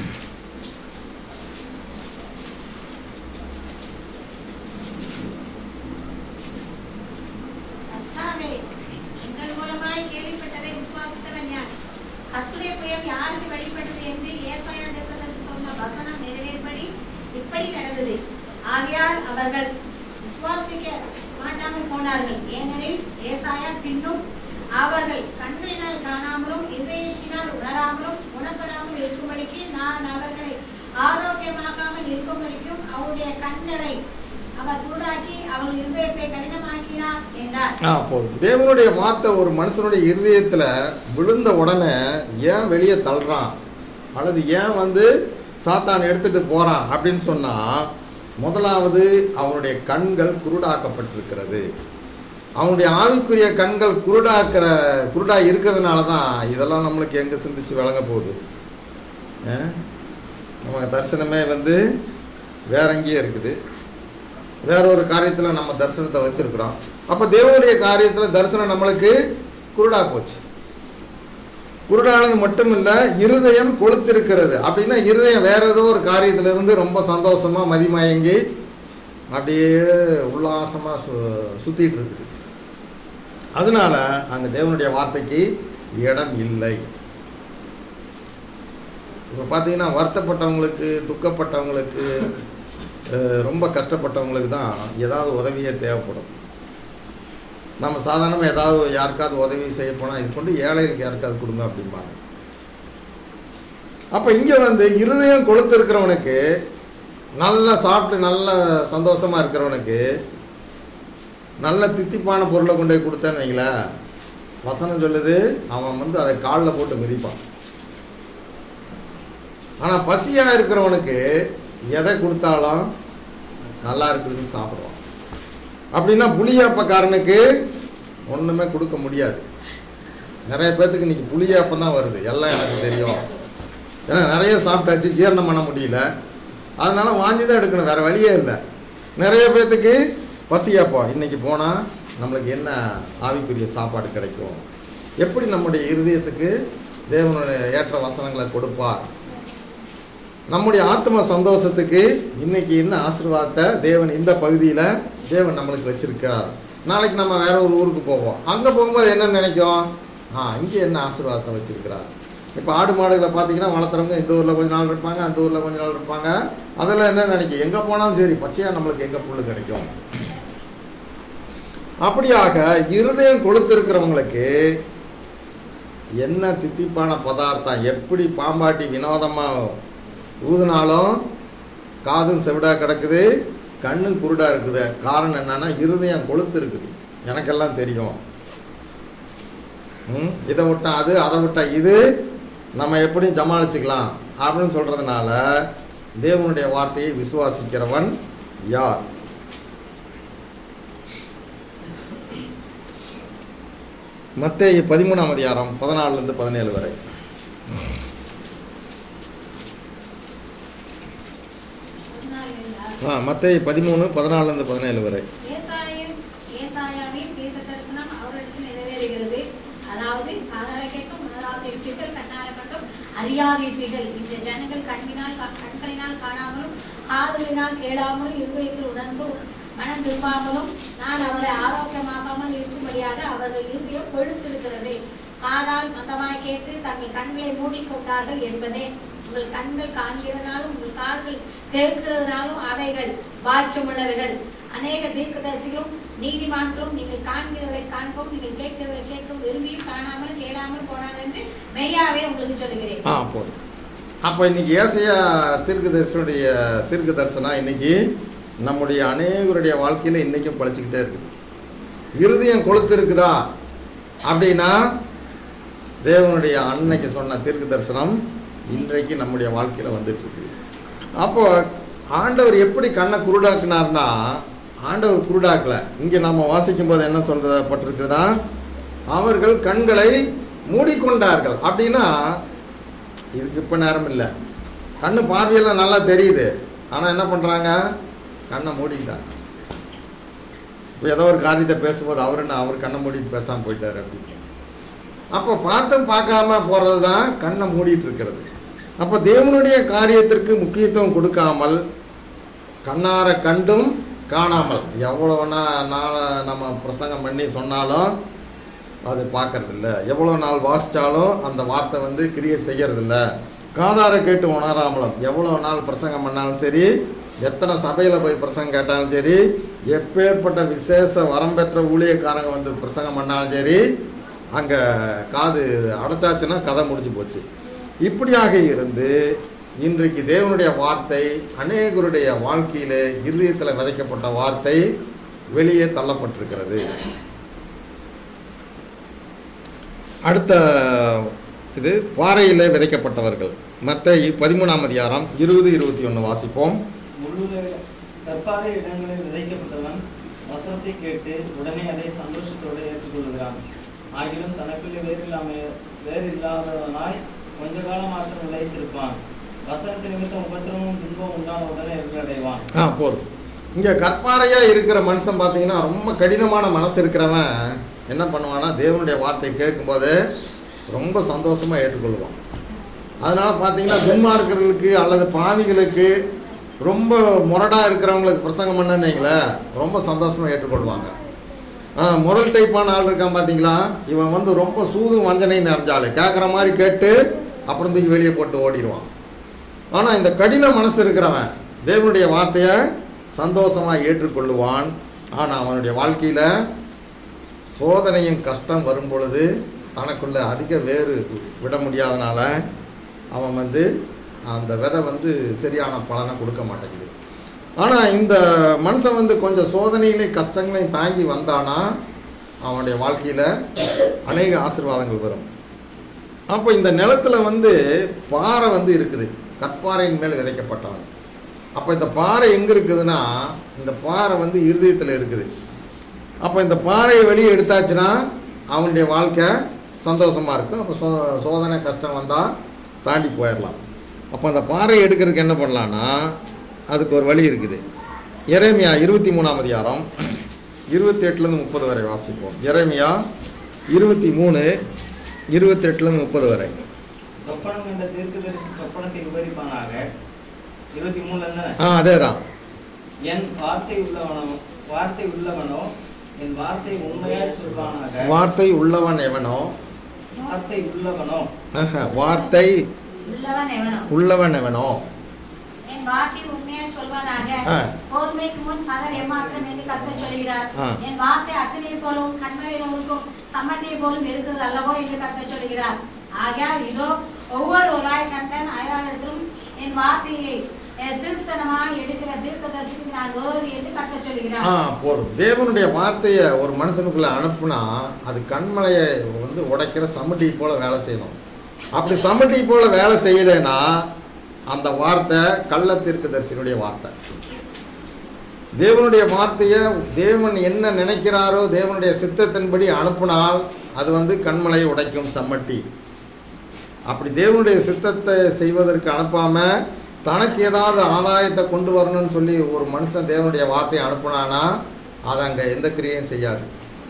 கர்த்தாவே, எங்கள் மூலமாய் கேள்விப்பட்டதை விசுவாசித்தவன் யார்? கர்த்தருடைய புயம் யாருக்கு வெளிப்பட்டது என்று ஏசாயா தீர்க்கதரிசி சொன்ன வசனம் நிறைவேறும்படி இப்படி நடந்தது ஆகையால் அவர்கள் விசுவாசிக்க மாட்டாமல் போனார்கள் ஏனெனில் ஏசாயா பின்னும் அவர்கள் கண்களினால் காணாமலும் இதயத்தினால் உணராமலும் குணப்படாமல் இருக்கும்படிக்கு நான் அவர்களை ஆரோக்கியமாக்காமல் இருக்கும்படிக்கும் அவருடைய கண்களை அவர் குருடாக்கி அவள் இருதயத்தை கடினமாக்கினார் என்றார் ஆ போதும் தேவனுடைய வார்த்தை ஒரு மனுஷனுடைய இருதயத்தில் விழுந்த உடனே ஏன் வெளியே தள்ளுறான் அல்லது ஏன் வந்து சாத்தான் எடுத்துட்டு போகிறான் அப்படின்னு சொன்னால் முதலாவது அவனுடைய கண்கள் குருடாக்கப்பட்டிருக்கிறது அவனுடைய ஆவிக்குரிய கண்கள் குருடாக்கிற குருடா இருக்கிறதுனால தான் இதெல்லாம் நம்மளுக்கு எங்கே சிந்திச்சு விளங்க போகுது ஆ? நமக்கு தரிசனமே வந்து வேற எங்கேயே இருக்குது வேற ஒரு காரியத்தில் நம்ம தரிசனத்தை வச்சிருக்கிறோம் அப்போ தேவனுடைய காரியத்தில் தரிசனம் நம்மளுக்கு குருடா போச்சு குருடானது மட்டும் இல்லை இருதயம் கொளுத்திருக்கிறது அப்படின்னா இருதயம் வேற ஏதோ ஒரு காரியத்திலிருந்து ரொம்ப சந்தோஷமா மதிமயங்கி அப்படியே உல்லாசமாக சு சுற்றிட்டு இருக்குது அதனால அங்கே தேவனுடைய வார்த்தைக்கு இடம் இல்லை இப்போ பார்த்தீங்கன்னா வருத்தப்பட்டவங்களுக்கு துக்கப்பட்டவங்களுக்கு அஹ், ரொம்ப கஷ்டப்பட்டவங்களுக்கு தான் ஏதாவது உதவியே தேவைப்படும் நம்ம சாதாரணமாக ஏதாவது யாருக்காவது உதவி செய்ய போனால் இது கொண்டு ஏழைகளுக்கு யாருக்காவது கொடுங்க அப்படிம்பாங்க அப்போ இங்கே வந்து இருதயம் கொளுத்து இருக்கிறவனுக்கு நல்லா சாப்பிட்டு நல்ல சந்தோஷமாக இருக்கிறவனுக்கு நல்ல தித்திப்பான பொருளை கொண்டு போய் கொடுத்தேன்னு வைங்களேன் வசனம் சொல்லுது அவன் வந்து அதை காலில் போட்டு மிதிப்பான் ஆனால் பசியாக இருக்கிறவனுக்கு எதை கொடுத்தாலும் நல்லா இருக்குதுன்னு சாப்பிடுவான் அப்படின்னா புளியாப்பக்காரனுக்கு ஒன்றுமே கொடுக்க முடியாது நிறைய பேர்த்துக்கு இன்னைக்கு புளியாப்பம் தான் வருது எல்லாம் எனக்கு தெரியும் ஏன்னா நிறைய சாப்பிட்டாச்சு ஜீரணம் பண்ண முடியல அதனால வாங்கி தான் எடுக்கணும் வேற வழியே இல்லை நிறைய பேர்த்துக்கு பசியாப்பம் இன்னைக்கு போனால் நம்மளுக்கு என்ன ஆவிக்குரிய சாப்பாடு கிடைக்கும் எப்படி நம்முடைய இருதயத்துக்கு தேவனுடைய ஏற்ற வசனங்களை கொடுப்பார் நம்முடைய ஆத்ம சந்தோஷத்துக்கு இன்னைக்கு என்ன ஆசீர்வாதத்தை தேவன் இந்த பகுதியில் தேவன் நம்மளுக்கு வச்சிருக்கிறார் நாளைக்கு நம்ம வேற ஒரு ஊருக்கு போவோம் அங்கே போகும்போது என்ன நினைக்கும் ஆ இங்கே என்ன ஆசீர்வாதத்தை வச்சிருக்கிறார் இப்போ ஆடு மாடுகளை பார்த்தீங்கன்னா வளர்த்துறவங்க இந்த ஊரில் கொஞ்ச நாள் இருப்பாங்க அந்த ஊரில் கொஞ்ச நாள் இருப்பாங்க அதெல்லாம் என்ன நினைக்கும் எங்கே போனாலும் சரி பச்சையாக நம்மளுக்கு எங்கே புல்லு கிடைக்கும் அப்படியாக இருதயம் கொளுத்திருக்கிறவங்களுக்கு என்ன தித்திப்பான பதார்த்தம் எப்படி பாம்பாட்டி வினோதமாக ஊதுனாலும் காதும் செவிடா கிடக்குது கண்ணும் குருடா இருக்குது காரணம் என்னன்னா இருதயம் கொளுத்து இருக்குது எனக்கெல்லாம் தெரியும் ம் இதை விட்டா அது அதை விட்டா இது நம்ம எப்படி சமாளிச்சுக்கலாம் அப்படின்னு சொல்கிறதுனால தேவனுடைய வார்த்தையை விசுவாசிக்கிறவன் யார் மத்தேயு பதிமூணாம் அதிகாரம் பதினாலுலேருந்து பதினேழு வரை சொன்னார் என்றார். ஆ மத்தேயு பதிமூணு பதினாலுலேருந்து பதினேழு வரை ஏசாயின் ஏசாயாவின் தீர்க்க தரிசனம் அவரிடத்தில் நிறைவேறுகிறது அதாவது காதாரக்கட்டும் உணராதிருப்பீர்கள் கண்ணாரக்கட்டும் அறியாதிருப்பீர்கள் இந்த ஜனங்கள் கண்ணினால் கா- கண்களினால் காணாமலும் காதுகளினால் கேளாமலும் இருதயத்தில் உணர்ந்து மனம் திரும்பாமலும் நான் அவளை ஆரோக்கியமாக்காமல் இருக்கும்படியாக அவர்கள் இருதயம் கொழுத்திருக்கிறது காதால் மந்தமாய் கேட்டு தங்கள் கண்களை மூடிக்கொண்டார்கள் என்பதே உங்கள் கண்கள் காண்கிறதுனாலும் உங்கள் கால்கள் கேட்கிறதுனாலும் அவைகள் பாக்கியமுள்ளவைகள் அநேக தீர்க்கதரிசிகளும் நீதிமான்களும் நீங்கள் காண்கிறவர்களை காண்போம் நீங்கள் கேட்கிறவர்களை கேட்கும் விரும்பியும் காணாமல் கேளாமல் போனாங்க என்று மெய்யாவே உங்களுக்கு சொல்லுகிறேன் ஆ போதும் அப்போ இன்னைக்கு ஏசையா தீர்க்க தரிசனுடைய தீர்க்க தரிசனம் இன்னைக்கு நம்முடைய அநேகருடைய வாழ்க்கையில் இன்றைக்கும் பழிச்சுக்கிட்டே இருக்குது இருதயம் கொளுத்து இருக்குதா அப்படின்னா தேவனுடைய அன்னைக்கு சொன்ன தீர்க்க தரிசனம் இன்றைக்கு நம்முடைய வாழ்க்கையில் வந்துட்டு இருக்குது அப்போ ஆண்டவர் எப்படி கண்ணை குருடாக்குனார்னா ஆண்டவர் குருடாக்கல இங்கே நம்ம வாசிக்கும் போது என்ன சொல்லப்பட்டிருக்குதுன்னா அவர்கள் கண்களை மூடிக்கொண்டார்கள் அப்படின்னா இதுக்கு இப்போ நேரம் இல்லை கண்ணு பார்வையெல்லாம் நல்லா தெரியுது ஆனால் என்ன பண்ணுறாங்க கண்ணை மூடிக்கிட்டாங்க இப்போ ஏதோ ஒரு காரியத்தை பேசும்போது அவர் என்ன அவர் கண்ணை மூடிட்டு பேசாமல் போயிட்டார் அப்படின்னு அப்போ பார்த்தும் பார்க்காம போகிறது தான் கண்ணை மூடிட்டு இருக்கிறது அப்போ தேவனுடைய காரியத்திற்கு முக்கியத்துவம் கொடுக்காமல் கண்ணார கண்டும் காணாமல் எவ்வளோனா நாள் நம்ம பிரசங்கம் பண்ணி சொன்னாலும் அது பார்க்கறதில்ல எவ்வளோ நாள் வாசித்தாலும் அந்த வார்த்தை வந்து கிரியேட் செய்யறதில்ல காதார கேட்டு உணராமலும் எவ்வளோ நாள் பிரசங்கம் பண்ணாலும் சரி எத்தனை சபையில் போய் பிரசங்கம் கேட்டாலும் சரி எப்பேற்பட்ட விசேஷ வரம் பெற்ற ஊழியக்காரங்க வந்து பிரசங்கம் பண்ணாலும் சரி அங்கே காது அடைச்சாச்சுன்னா கதை முடிஞ்சு போச்சு இப்படியாக இருந்து இன்றைக்கு தேவனுடைய வார்த்தை அநேகருடைய வாழ்க்கையில் இருதயத்தில் விதைக்கப்பட்ட வார்த்தை வெளியே தள்ளப்பட்டிருக்கிறது அடுத்த இது பாறையிலே விதைக்கப்பட்டவர்கள் மற்ற பதிமூணாம் அதிகாரம் இருபது இருபத்தி ஒன்று வாசிப்போம் முள்ளுல கற்பாறை இடங்களில் விதைக்கப்பட்டவன் வசனத்தை கேட்டு உடனே அதை சந்தோஷத்தோடு ஏற்றுக்கொள்கிறான் ஆகிலும் தனக்குள்ளே வேறு இல்லாம வேறு இல்லாதவனாய் கொஞ்ச காலம் மாத்திரம் நிலைத்திருப்பான் வசனத்து நிமித்தம் உபத்திரமும் துன்பம் உண்டான உடனே அடைவான் ஆ போதும் இங்கே கற்பாறையாக இருக்கிற மனுஷன் பார்த்தீங்கன்னா ரொம்ப கடினமான மனசு இருக்கிறவன் என்ன பண்ணுவான்னா தேவனுடைய வார்த்தை கேட்கும்போது ரொம்ப சந்தோஷமாக ஏற்றுக்கொள்வான் அதனால் பார்த்தீங்கன்னா துன்மார்க்கர்களுக்கு அல்லது பாவிகளுக்கு ரொம்ப முரடாக இருக்கிறவங்களுக்கு பிரசங்கம் பண்ணீங்களேன் ரொம்ப சந்தோஷமாக ஏற்றுக்கொள்வாங்க ஆனால் முதல் டைப்பான ஆள் இருக்கான் பார்த்தீங்களா இவன் வந்து ரொம்ப சூதும் வஞ்சனை நிறைஞ்சாள் கேட்குற மாதிரி கேட்டு அப்புறம் தூக்கி வெளியே போட்டு ஓடிடுவான் ஆனால் இந்த கடின மனசு இருக்கிறவன் தேவனுடைய வார்த்தையை சந்தோஷமாக ஏற்றுக்கொள்ளுவான் ஆனால் அவனுடைய வாழ்க்கையில் சோதனையும் கஷ்டம் வரும் பொழுது தனக்குள்ள அதிக வேறு விட முடியாதனால அவன் வந்து அந்த விதை வந்து சரியான பலனை கொடுக்க மாட்டேங்குது ஆனால் இந்த மனுஷன் வந்து கொஞ்சம் சோதனைகளையும் கஷ்டங்களையும் தாங்கி வந்தானா அவனுடைய வாழ்க்கையில் அநேக ஆசீர்வாதங்கள் வரும் அப்போ இந்த நிலத்துல வந்து பாறை வந்து இருக்குது கற்பாறையின் மேல் விதைக்கப்பட்டவன் அப்போ இந்த பாறை எங்கே இருக்குதுன்னா இந்த பாறை வந்து இருதயத்தில் இருக்குது அப்போ இந்த பாறையை வெளியே எடுத்தாச்சுன்னா அவனுடைய வாழ்க்கை சந்தோஷமாக இருக்கும் அப்போ சோ சோதனை கஷ்டம் வந்தால் தாண்டி போயிடலாம் அப்போ அந்த பாறையை எடுக்கிறதுக்கு என்ன பண்ணலான்னா அதுக்கு ஒரு வழி இருக்குது எரேமியா இருபத்தி மூணாம் அதிகாரம் இருபத்தி எட்டுலேருந்து முப்பது வரை வாசிப்போம் எரேமியா இருபத்தி மூணு இருபத்தெட்டுலேருந்து முப்பது வரை சொப்பனம் கண்ட தீர்க்கதரிசி சொப்பனத்தை விவரிப்பானாக இருபத்தி மூணுல தானே ஆ அதே தான் என் வார்த்தை உள்ளவனோ வார்த்தை உள்ளவனோ என் வார்த்தை உண்மையாய் சொல்வானாக வார்த்தை உள்ளவன் எவனோ வார்த்தை உள்ளவனோ ஆஹா, வார்த்தை உள்ளவன் எவனோ உள்ளவன் எவனோ என் வார்த்தை உண்மையா சொல்வானாக ஆ. போர்மைக்கு முன் பகல் எம்மாத்திரம் என்று கர்த்தர் சொல்கிறார் ஆ. என் வார்த்தை அக்னியை போலும் கண்மலையிலும் சம்மட்டியை போலும் இருக்கிறது அல்லவோ என்று கர்த்தர் சொல்கிறார் ஆகையால் இதோ ஒவ்வொருவராய் தன் தன் அயலாளத்திலும் என் வார்த்தையை அஹ், திருத்தனமாய் எடுக்கிற தீர்க்கதரிசிக்கு நான் விரோதி என்று கர்த்தர் ஆ சொல்கிறார் போதும் தேவனுடைய வார்த்தையை ஒரு மனுஷனுக்குள்ள அனுப்புனா அது கண்மலையை வந்து உடைக்கிற சம்மட்டி போல வேலை செய்யணும் அப்படி சம்மட்டி போல வேலை செய்யலைன்னா அந்த வார்த்தை கள்ளத்திற்கு தரிசனுடைய வார்த்தை தேவனுடைய வார்த்தையை தேவன் என்ன நினைக்கிறாரோ தேவனுடைய சித்தத்தின்படி அனுப்புனால் அது வந்து கண்மலையை உடைக்கும் சம்மட்டி அப்படி தேவனுடைய சித்தத்தை செய்வதற்கு அனுப்பாம தனக்கு ஏதாவது ஆதாயத்தை கொண்டு வரணும்னு சொல்லி ஒரு மனுஷன் தேவனுடைய வார்த்தையை அனுப்புனானா அது அங்கே எந்த கிரியையும் செய்யாது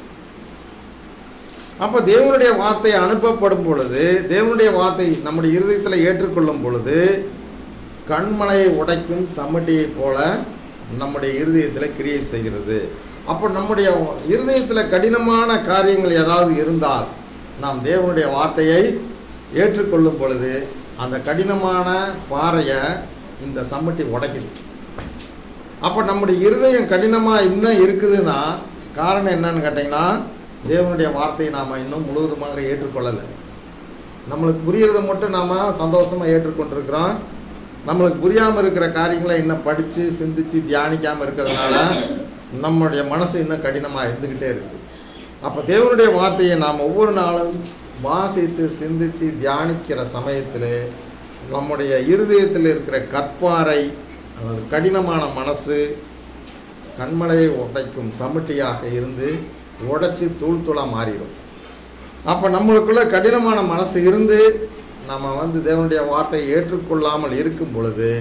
அப்போ தேவனுடைய வார்த்தை அனுப்பப்படும் பொழுது தேவனுடைய வார்த்தை நம்முடைய இருதயத்தில் ஏற்றுக்கொள்ளும் பொழுது கண்மலையை உடைக்கும் சம்மட்டியைப் போல நம்முடைய இருதயத்தில் கிரியை செய்கிறது அப்போ நம்முடைய இருதயத்தில் கடினமான காரியங்கள் ஏதாவது இருந்தால் நாம் தேவனுடைய வார்த்தையை ஏற்றுக்கொள்ளும் பொழுது அந்த கடினமான பாறையை இந்த சம்மட்டி உடைக்குது அப்போ நம்முடைய இருதயம் கடினமாக இன்னும் இருக்குதுன்னா காரணம் என்னன்னு கேட்டிங்கன்னா தேவனுடைய வார்த்தையை நாம் இன்னும் முழுவதுமாக ஏற்றுக்கொள்ளலை நம்மளுக்கு புரியறதை மட்டும் நாம் சந்தோஷமாக ஏற்றுக்கொண்டிருக்கிறோம் நம்மளுக்கு புரியாமல் இருக்கிற காரியங்களை இன்னும் படித்து சிந்தித்து தியானிக்காமல் இருக்கிறதுனால நம்முடைய மனசு இன்னும் கடினமாக இருந்துக்கிட்டே இருக்குது அப்போ தேவனுடைய வார்த்தையை நாம் ஒவ்வொரு நாளும் வாசித்து சிந்தித்து தியானிக்கிற சமயத்தில் நம்முடைய இருதயத்தில் இருக்கிற கற்பாறை அதாவது கடினமான மனசு கண்மலையை உடைக்கும் சமட்டியாக இருந்து உடைச்சி தூள் தூளாக மாறிடும் அப்போ நம்மளுக்குள்ள கடினமான மனசு இருந்து நம்ம வந்து தேவனுடைய வார்த்தையை ஏற்றுக்கொள்ளாமல் இருக்கும் பொழுது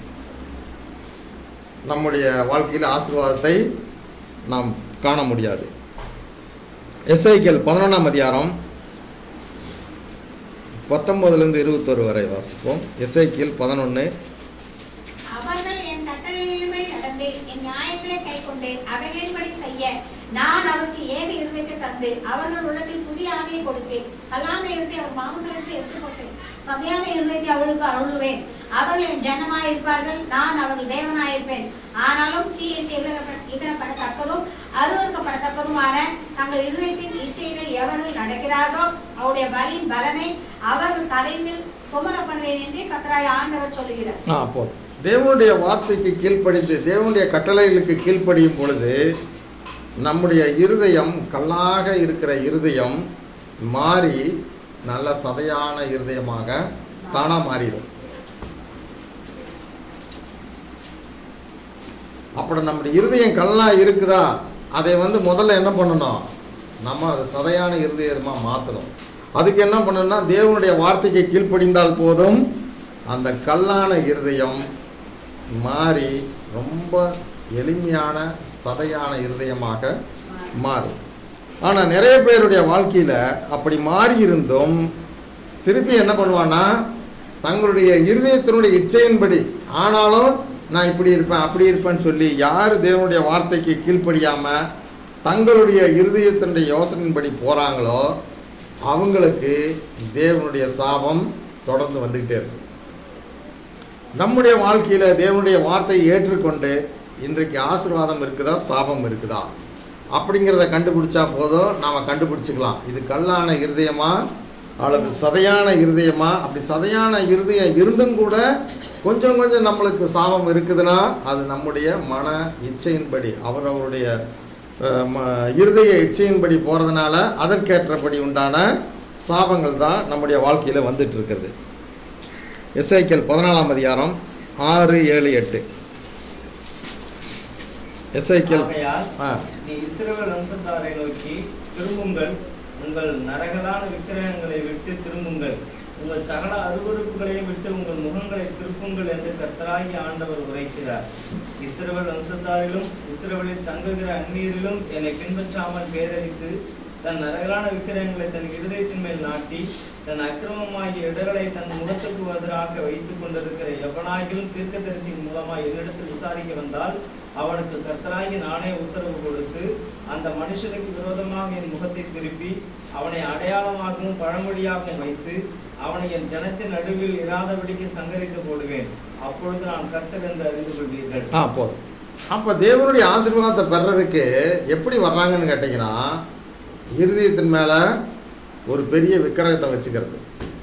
நம்முடைய வாழ்க்கையில் ஆசீர்வாதத்தை நாம் காண முடியாது எஸ்ஐக்கியல் பதினொன்றாம் அதிகாரம் பத்தொம்போதுலேருந்து இருபத்தொரு வரை வாசிப்போம் எஸ்ஐக்கியல் பதினொன்று அவர்கள் என் கட்டளைகளின்படி நடந்து என் நியாயங்களை கைக்கொண்டு அவைகளின்படி செய்ய நான் அவருக்கு ஏக இருதயத்தை தந்து அவர்கள் உள்ளத்தில் புதிய ஆவியை கொடுத்து கல்லான இருத்தை அவர் மாம்சத்தை எடுத்துக்கொண்டு சதையான இருதயத்தை அவளுக்கு அருளுவேன் அவர்கள் என் ஜனமாய் இருப்பார்கள் நான் அவர்கள் தேவனாயிருப்பேன் ஆனாலும் சீ என்று இதனப்படத்தக்கதும் அருவறுக்கப்படத்தக்கதுமான தங்கள் இருதயத்தின் இச்சைகளில் எவர்கள் நடக்கிறார்களோ அவருடைய பலியின் பலனை அவர்கள் தலைமையில் சுமர பண்ணுவேன் என்று கத்தராய் ஆண்டவர் சொல்லுகிறார் ஆ போதும் தேவனுடைய வார்த்தைக்கு கீழ்ப்படிந்து தேவனுடைய கட்டளைகளுக்கு கீழ்ப்படியும் பொழுது நம்முடைய இருதயம் கல்லாக இருக்கிற இருதயம் மாறி நல்ல சதையான இருதயமாக தானாக மாறிடும் அப்படி நம்முடைய இருதயம் கல்லாக இருக்குதா அதை வந்து முதல்ல என்ன பண்ணணும் நம்ம அதை சதையான இருதயமாக மாற்றணும் அதுக்கு என்ன பண்ணணும்னா தேவனுடைய வார்த்தைக்கு கீழ்ப்படிந்தால் போதும் அந்த கல்லான இருதயம் மாறி ரொம்ப எளிமையான சதையான இருதயமாக மாறும் ஆனால் நிறைய பேருடைய வாழ்க்கையில் அப்படி மாறி இருந்தும் திருப்பி என்ன பண்ணுவான்னா தங்களுடைய இருதயத்தினுடைய இச்சையின்படி ஆனாலும் நான் இப்படி இருப்பேன் அப்படி இருப்பேன்னு சொல்லி யார் தேவனுடைய வார்த்தைக்கு கீழ்ப்படியாமல் தங்களுடைய இருதயத்தினுடைய யோசனையின்படி போகிறாங்களோ அவங்களுக்கு தேவனுடைய சாபம் தொடர்ந்து வந்துக்கிட்டே இருக்கும் நம்முடைய வாழ்க்கையில் தேவனுடைய வார்த்தையை ஏற்றுக்கொண்டு இன்றைக்கு ஆசீர்வாதம் இருக்குதா சாபம் இருக்குதா அப்படிங்கிறத கண்டுபிடிச்சா போதும் நாம் கண்டுபிடிச்சிக்கலாம் இது கல்லான இருதயமா அல்லது சதையான இருதயமா அப்படி சதையான இருதயம் இருந்தும் கூட கொஞ்சம் கொஞ்சம் நம்மளுக்கு சாபம் இருக்குதுன்னா அது நம்முடைய மன இச்சையின்படி அவரவருடைய அஹ், ம- இருதய இச்சையின்படி போகிறதுனால அதற்கேற்றபடி உண்டான சாபங்கள் தான் நம்முடைய வாழ்க்கையில் வந்துட்டு இருக்குது எஸ்ஐக்கியல் பதினாலாம் அதிகாரம் ஆறு ஏழு எட்டு எஸ்ஐக்கியல் ஆகையால் ஆ நீ இஸ்ரவேல் வம்சத்தாரை நோக்கி திரும்புங்கள் உங்கள் நரகலான விக்கிரகங்களை விட்டு திரும்புங்கள் உங்கள் சகல அருவருப்புகளையும் விட்டு உங்கள் முகங்களை திருப்புங்கள் என்று கர்த்தராகி ஆண்டவர் உரைக்கிறார் இஸ்ரவேல் வம்சத்தாரிலும் இஸ்ரவேலில் தங்குகிற அந்நீரிலும் என்னை பின்பற்றாமல் பேதலித்து தன் நரகலான விக்கிரகங்களை தன் இருதயத்தின் மேல் நாட்டி தன் அக்கிரமமாகிய இடர்களை தன் முகத்துக்கு எதிராக வைத்துக் கொண்டிருக்கிற எவனாகிலும் தீர்க்கதரிசியின் மூலமாய் என்னிடத்தில் விசாரிக்க வந்தால் அவனுக்கு கர்த்தராகி நானே உத்தரவு கொடுத்து அந்த மனுஷனுக்கு விரோதமாக என் முகத்தை திருப்பி அவனை அடையாளமாகவும் பழமொழியாகவும் வைத்து அவனை என் ஜனத்தின் நடுவில் இராதபடிக்கு சங்கரித்து போடுவேன் அப்பொழுது நான் கர்த்தர் என்று அறிந்து கொள்வீர்கள் ஆ போதும் அப்போ தேவனுடைய ஆசீர்வாதத்தை பெறதுக்கு எப்படி வர்றாங்கன்னு கேட்டிங்கன்னா இருதயத்தின் மேலே ஒரு பெரிய விக்கிரகத்தை வச்சுக்கிறது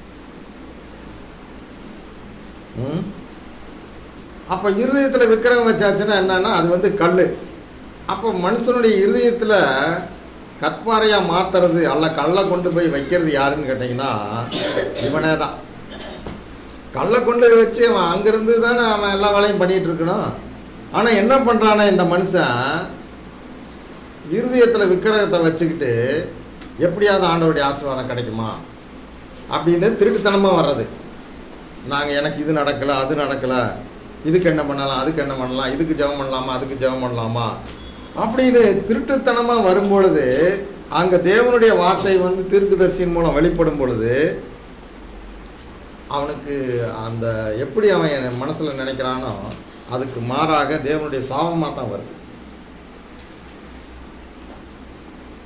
ம் அப்போ இருதயத்தில் விக்கிரகம் வச்சாச்சுன்னா என்னன்னா அது வந்து கல் அப்போ மனுஷனுடைய இருதயத்தில் கற்பாறையாக மாற்றுறது அல்ல கல்லை கொண்டு போய் வைக்கிறது யாருன்னு கேட்டிங்கன்னா இவனே தான் கல்லை கொண்டு போய் வச்சு அவன் அங்கேருந்து தானே அவன் எல்லா வேலையும் பண்ணிகிட்டு இருக்கணும் ஆனால் என்ன பண்ணுறானே இந்த மனுஷன் இருதயத்தில் விக்கிரகத்தை வச்சுக்கிட்டு எப்படியாவது ஆண்டவருடைய ஆசீர்வாதம் கிடைக்குமா அப்படின்னு திருட்டுத்தனமாக வர்றது நாங்கள் எனக்கு இது நடக்கலை அது நடக்கலை இதுக்கு என்ன பண்ணலாம் அதுக்கு என்ன பண்ணலாம் இதுக்கு ஜெபம் பண்ணலாமா அதுக்கு ஜெபம் பண்ணலாமா அப்படின்னு திருட்டுத்தனமாக வரும்பொழுது அங்கே தேவனுடைய வார்த்தை வந்து தீர்க்கதரிசியின் மூலம் வெளிப்படும் பொழுது அவனுக்கு அந்த எப்படி அவன் மனசில் நினைக்கிறானோ அதுக்கு மாறாக தேவனுடைய சாபமாக தான் வருது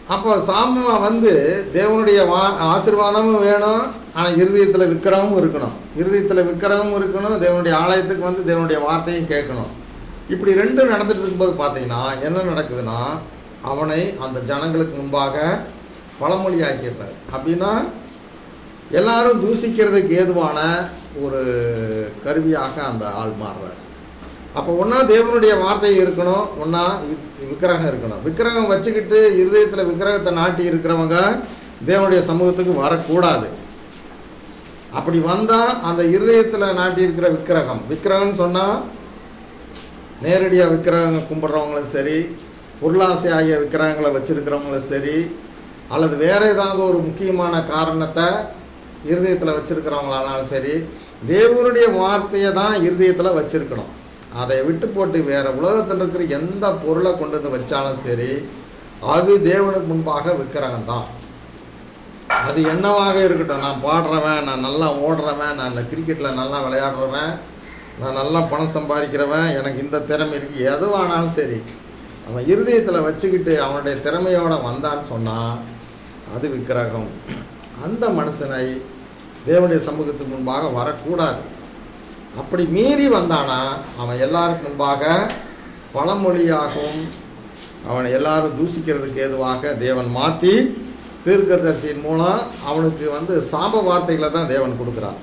அப்போ சாமமா வந்து தேவனுடைய வா ஆசீர்வாதமும் வேணும் ஆனால் இருதயத்தில் விக்கிரகமும் இருக்கணும் இருதயத்தில் விக்கிரகமும் இருக்கணும் தேவனுடைய ஆலயத்துக்கு வந்து தேவனுடைய வார்த்தையும் கேட்கணும் இப்படி ரெண்டும் நடந்துட்டு இருக்கும்போது பார்த்தீங்கன்னா என்ன நடக்குதுன்னா அவனை அந்த ஜனங்களுக்கு முன்பாக பழமொழி ஆக்கிடுறார் அப்படின்னா எல்லாரும் தூசிக்கிறதுக்கு ஏதுவான ஒரு கருவியாக அந்த ஆள் மாறுறார் அப்போ ஒன்றா தேவனுடைய வார்த்தை இருக்கணும் ஒன்றா விக்கிரகம் இருக்கணும் விக்கிரகம் வச்சுக்கிட்டு இருதயத்தில் விக்கிரகத்தை நாட்டி இருக்கிறவங்க தேவனுடைய சமூகத்துக்கு வரக்கூடாது அப்படி வந்தால் அந்த இருதயத்தில் நாட்டி இருக்கிற விக்கிரகம் விக்கிரகம்னு சொன்னால் நேரடியாக விக்கிரகம் கும்பிட்றவங்களும் சரி பொருளாசை ஆகிய விக்கிரகங்களை வச்சுருக்கிறவங்களும் சரி அல்லது வேறு ஏதாவது ஒரு முக்கியமான காரணத்தை இருதயத்தில் வச்சுருக்கிறவங்களானாலும் சரி தேவனுடைய வார்த்தையை தான் இருதயத்தில் வச்சுருக்கணும் அதை விட்டு போட்டு வேறு உலகத்தில் இருக்கிற எந்த பொருளை கொண்டு வந்து வச்சாலும் சரி அது தேவனுக்கு முன்பாக விக்கிரகம் தான் அது என்னவாக இருக்கட்டும் நான் பாடுறவன் நான் நல்லா ஓடுறவன் நான் கிரிக்கெட்டில் நல்லா விளையாடுறவன் நான் நல்லா பணம் சம்பாதிக்கிறவன் எனக்கு இந்த திறமை இருக்குது எதுவானாலும் சரி அவன் இருதயத்தில் வச்சுக்கிட்டு அவனுடைய திறமையோடு வந்தான்னு சொன்னால் அது விக்கிரகம் அந்த மனுஷனை தேவனுடைய சமூகத்துக்கு முன்பாக வரக்கூடாது அப்படி மீறி வந்தானா அவன் எல்லாருக்கும் முன்பாக பழமொழியாகவும் அவனை எல்லாரும் தூசிக்கிறதுக்கு ஏதுவாக தேவன் மாற்றி தீர்க்கதரிசியின் மூலம் அவனுக்கு வந்து சாப வார்த்தைகளை தான் தேவன் கொடுக்குறார்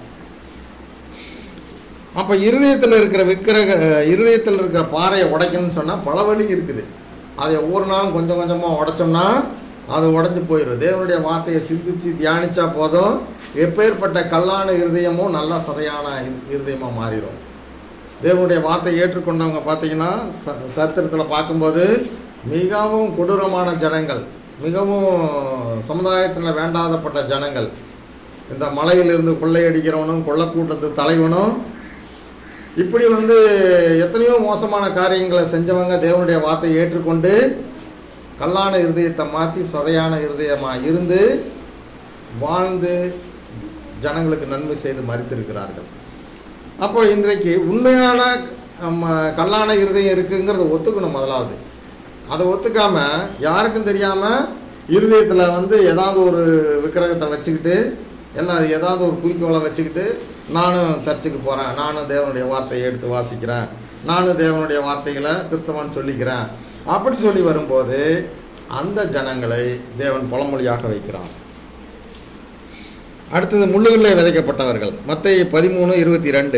அப்போ இருதயத்தில் இருக்கிற விக்கிரக இருதயத்தில் இருக்கிற பாறையை உடைக்கணும்னு சொன்னால் பல வழி இருக்குது அதை ஒவ்வொரு நாளும் கொஞ்சம் கொஞ்சமாக உடைச்சோம்னா அது உடஞ்சி போயிடும் தேவனுடைய வார்த்தையை சிந்திச்சு தியானிச்சா போதும் எப்பேற்பட்ட கல்லான இருதயமும் நல்லா சதையான இரு- இருதயமாக மாறிடும் தேவனுடைய வார்த்தையை ஏற்றுக்கொண்டவங்க பார்த்தீங்கன்னா ச சரித்திரத்தில் பார்க்கும்போது மிகவும் கொடூரமான ஜனங்கள் மிகவும் சமுதாயத்தில் வேண்டாதப்பட்ட ஜனங்கள் இந்த மலையிலிருந்து கொள்ளையடிக்கிறவனும் கொள்ளக்கூட்டத்து தலைவனும் இப்படி வந்து எத்தனையோ மோசமான காரியங்களை செஞ்சவங்க தேவனுடைய வார்த்தையை ஏற்றுக்கொண்டு கல்லான இருதயத்தை மாற்றி சதையான இருதயமாக இருந்து வாழ்ந்து ஜனங்களுக்கு நன்மை செய்து மறித்திருக்கிறார்கள் அப்போ இன்றைக்கு உண்மையான நம்ம கல்லான இருதயம் இருக்குங்கிறத ஒத்துக்கணும் முதலாவது அதை ஒத்துக்காம யாருக்கும் தெரியாமல் இருதயத்தில் வந்து ஏதாவது ஒரு விக்கிரகத்தை வச்சுக்கிட்டு எல்லாம் ஏதாவது ஒரு குறிக்கோளை வச்சுக்கிட்டு நானும் சர்ச்சுக்கு போகிறேன் நானும் தேவனுடைய வார்த்தையை எடுத்து வாசிக்கிறேன் நானும் தேவனுடைய வார்த்தைகளை கிறிஸ்தவன் சொல்லிக்கிறேன் அப்படி சொல்லி வரும்போது அந்த ஜனங்களை தேவன் பழமொழியாக வைக்கிறார் அடுத்தது முள்ளுகளில் விதைக்கப்பட்டவர்கள் மத்திய பதிமூணு இருபத்தி ரெண்டு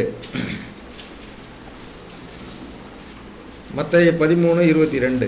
மத்திய பதிமூணு இருபத்தி ரெண்டு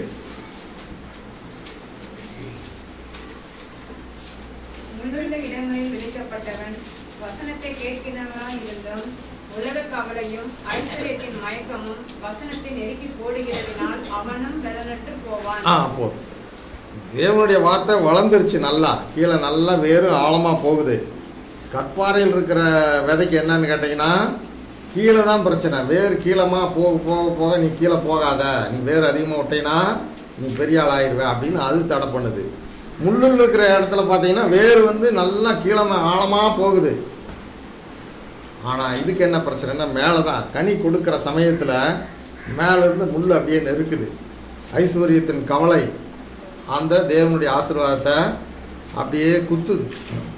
முள்ளுள்ள இடங்களில் விதைக்கப்பட்டவன் வசனத்தை கேட்கிறவனாய் இருந்தும் உலக கவலையும் ஐஸ்வர்யத்தின் மயக்கமும் வசனத்தை நெருக்கி போடுகிறதினால் அவனும் பலனற்று போவான் ஆ போதும் தேவனுடைய வார்த்தை வளர்ந்துருச்சு நல்லா கீழே நல்லா வேறு ஆழமாக போகுது கற்பாறையில் இருக்கிற விதைக்கு என்னன்னு கேட்டிங்கன்னா கீழே தான் பிரச்சனை வேர் கீழமாக போக போக போக நீ கீழே போகாத நீ வேர் அதிகமாக விட்டீங்கன்னா நீ பெரிய ஆள் ஆயிடுவே அப்படின்னு அது தடை பண்ணுது முள்ளில் இருக்கிற இடத்துல பார்த்தீங்கன்னா வேர் வந்து நல்லா கீழமாக ஆழமாக போகுது ஆனால் இதுக்கு என்ன பிரச்சனைன்னா மேலே தான் கனி கொடுக்குற சமயத்தில் மேலேருந்து முள் அப்படியே நெருக்குது ஐஸ்வர்யத்தின் கவலை அந்த தேவனுடைய ஆசீர்வாதத்தை அப்படியே குத்துது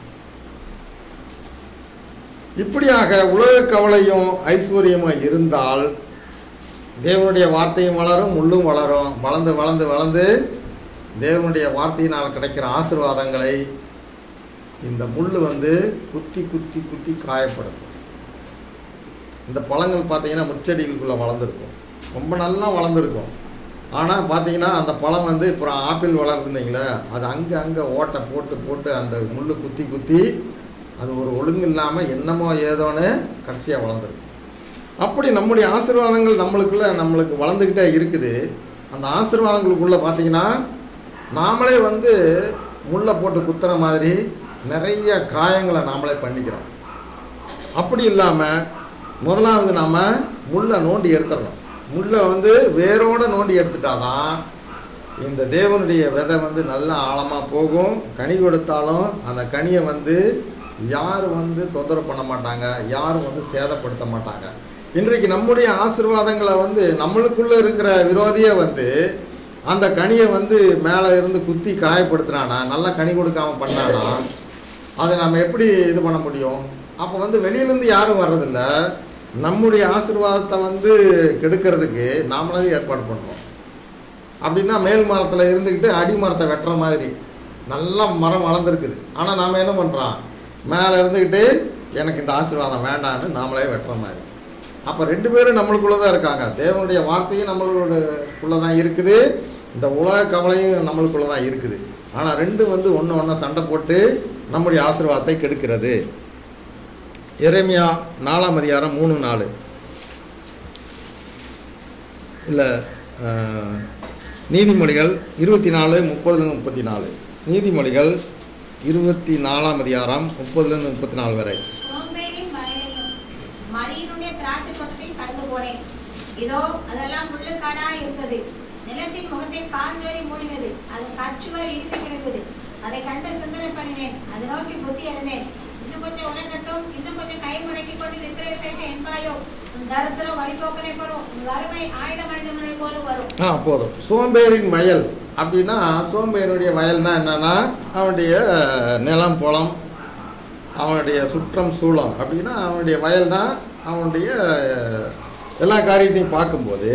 இப்படியாக உலக கவலையும் ஐஸ்வர்யமும் இருந்தால் தேவனுடைய வார்த்தையும் வளரும் முள்ளும் வளரும் வளர்ந்து வளர்ந்து வளர்ந்து தேவனுடைய வார்த்தையினால் கிடைக்கிற ஆசீர்வாதங்களை இந்த முள் வந்து குத்தி குத்தி குத்தி காயப்படுத்தும் இந்த பழங்கள் பார்த்தீங்கன்னா முச்செடிகளுக்குள்ளே வளர்ந்துருக்கும் ரொம்ப நல்லா வளர்ந்துருக்கும் ஆனால் பார்த்தீங்கன்னா அந்த பழம் வந்து இப்போ ஆப்பிள் வளருதுன்னீங்களே அது அங்கே அங்கே ஓட்டை போட்டு போட்டு அந்த முள் குத்தி குத்தி அது ஒரு ஒழுங்கு இல்லாமல் என்னமோ ஏதோன்னு கடைசியாக வளர்ந்துருக்கும் அப்படி நம்முடைய ஆசீர்வாதங்கள் நம்மளுக்குள்ள நம்மளுக்கு வளர்ந்துக்கிட்டே இருக்குது அந்த ஆசீர்வாதங்களுக்குள்ளே பார்த்தீங்கன்னா நாமளே வந்து முள்ளை போட்டு குத்துற மாதிரி நிறைய காயங்களை நாமளே பண்ணிக்கிறோம் அப்படி இல்லாமல் முதலாவது நாம் முள்ளை நோண்டி எடுத்துடணும் முள்ளை வந்து வேரோட நோண்டி எடுத்துட்டாதான் இந்த தேவனுடைய விதை வந்து நல்லா ஆழமாக போகும் கனி கொடுத்தாலும் அந்த கனியை வந்து யாரும் வந்து தொந்தரவு பண்ண மாட்டாங்க யாரும் வந்து சேதப்படுத்த மாட்டாங்க இன்றைக்கு நம்முடைய ஆசீர்வாதங்களை வந்து நம்மளுக்குள்ளே இருக்கிற விரோதியே வந்து அந்த கனியை வந்து மேலே இருந்து குத்தி காயப்படுத்துனானா நல்லா கனி கொடுக்காம பண்ணானா அதை நம்ம எப்படி இது பண்ண முடியும் அப்போ வந்து வெளியிலேருந்து யாரும் வர்றதில்ல நம்முடைய ஆசீர்வாதத்தை வந்து கெடுக்கிறதுக்கு நாமளே ஏற்பாடு பண்ணுறோம் அப்படின்னா மேல் மரத்தில் இருந்துக்கிட்டு அடி மரத்தை வெட்டுற மாதிரி நல்லா மரம் வளர்ந்துருக்குது ஆனால் நாம் என்ன பண்ணுறோம் மேலே இருந்துக்கிட்டு எனக்கு இந்த ஆசீர்வாதம் வேண்டான்னு நாமளே வெட்டுற மாதிரி அப்போ ரெண்டு பேரும் நம்மளுக்குள்ளே தான் இருக்காங்க தேவனுடைய வார்த்தையும் நம்மளுக்குள்ளே தான் இருக்குது இந்த உலக கவலையும் நம்மளுக்குள்ளே தான் இருக்குது ஆனால் ரெண்டும் வந்து ஒன்று ஒன்றா சண்டை போட்டு நம்முடைய ஆசீர்வாதத்தை கெடுக்கிறது எரேமியா நாலாம் அதிகாரம் மூணு நாலு இல்லை நீதிமொழிகள் இருபத்தி நாலு முப்பதுலேருந்து முப்பத்தி நாலு நீதிமொழிகள் இருபத்தி நாலாம் அதிகாரம் முப்பதுலேருந்து முப்பத்தி நாலு வரை சோம்பேறியின் வயலையும் மடியினுடைய திராட்சை தோட்டத்தையும் கடந்து போனேன் இதோ அதெல்லாம் முள்ளுக்காடா இருந்தது நிலத்தின் முகத்தை காஞ்சோரி மூடினது அது கச்சுவர் இடித்து கிடந்தது அதை கண்டு சிந்தனை பண்ணினேன் அது நோக்கி புத்தி அறிந்தேன் இன்னும் கொஞ்சம் உரங்கட்டும் இன்னும் கொஞ்சம் கை முடக்கி கொண்டு நித்திரை செய்ய என்பாயோ உன் தரித்திரம் வழிபோக்கனை போலும் உன் வறுமை ஆயுத மனிதனை போல வரும் ஆ போதும் சோம்பேறின் வயல் அப்படின்னா சோம்பேறினுடைய வயல்னா என்னன்னா அவனுடைய நிலம் புலம் அவனுடைய சுற்றம் சூழம் அப்படின்னா அவனுடைய வயல்னா அவனுடைய எல்லா காரியத்தையும் பார்க்கும்போது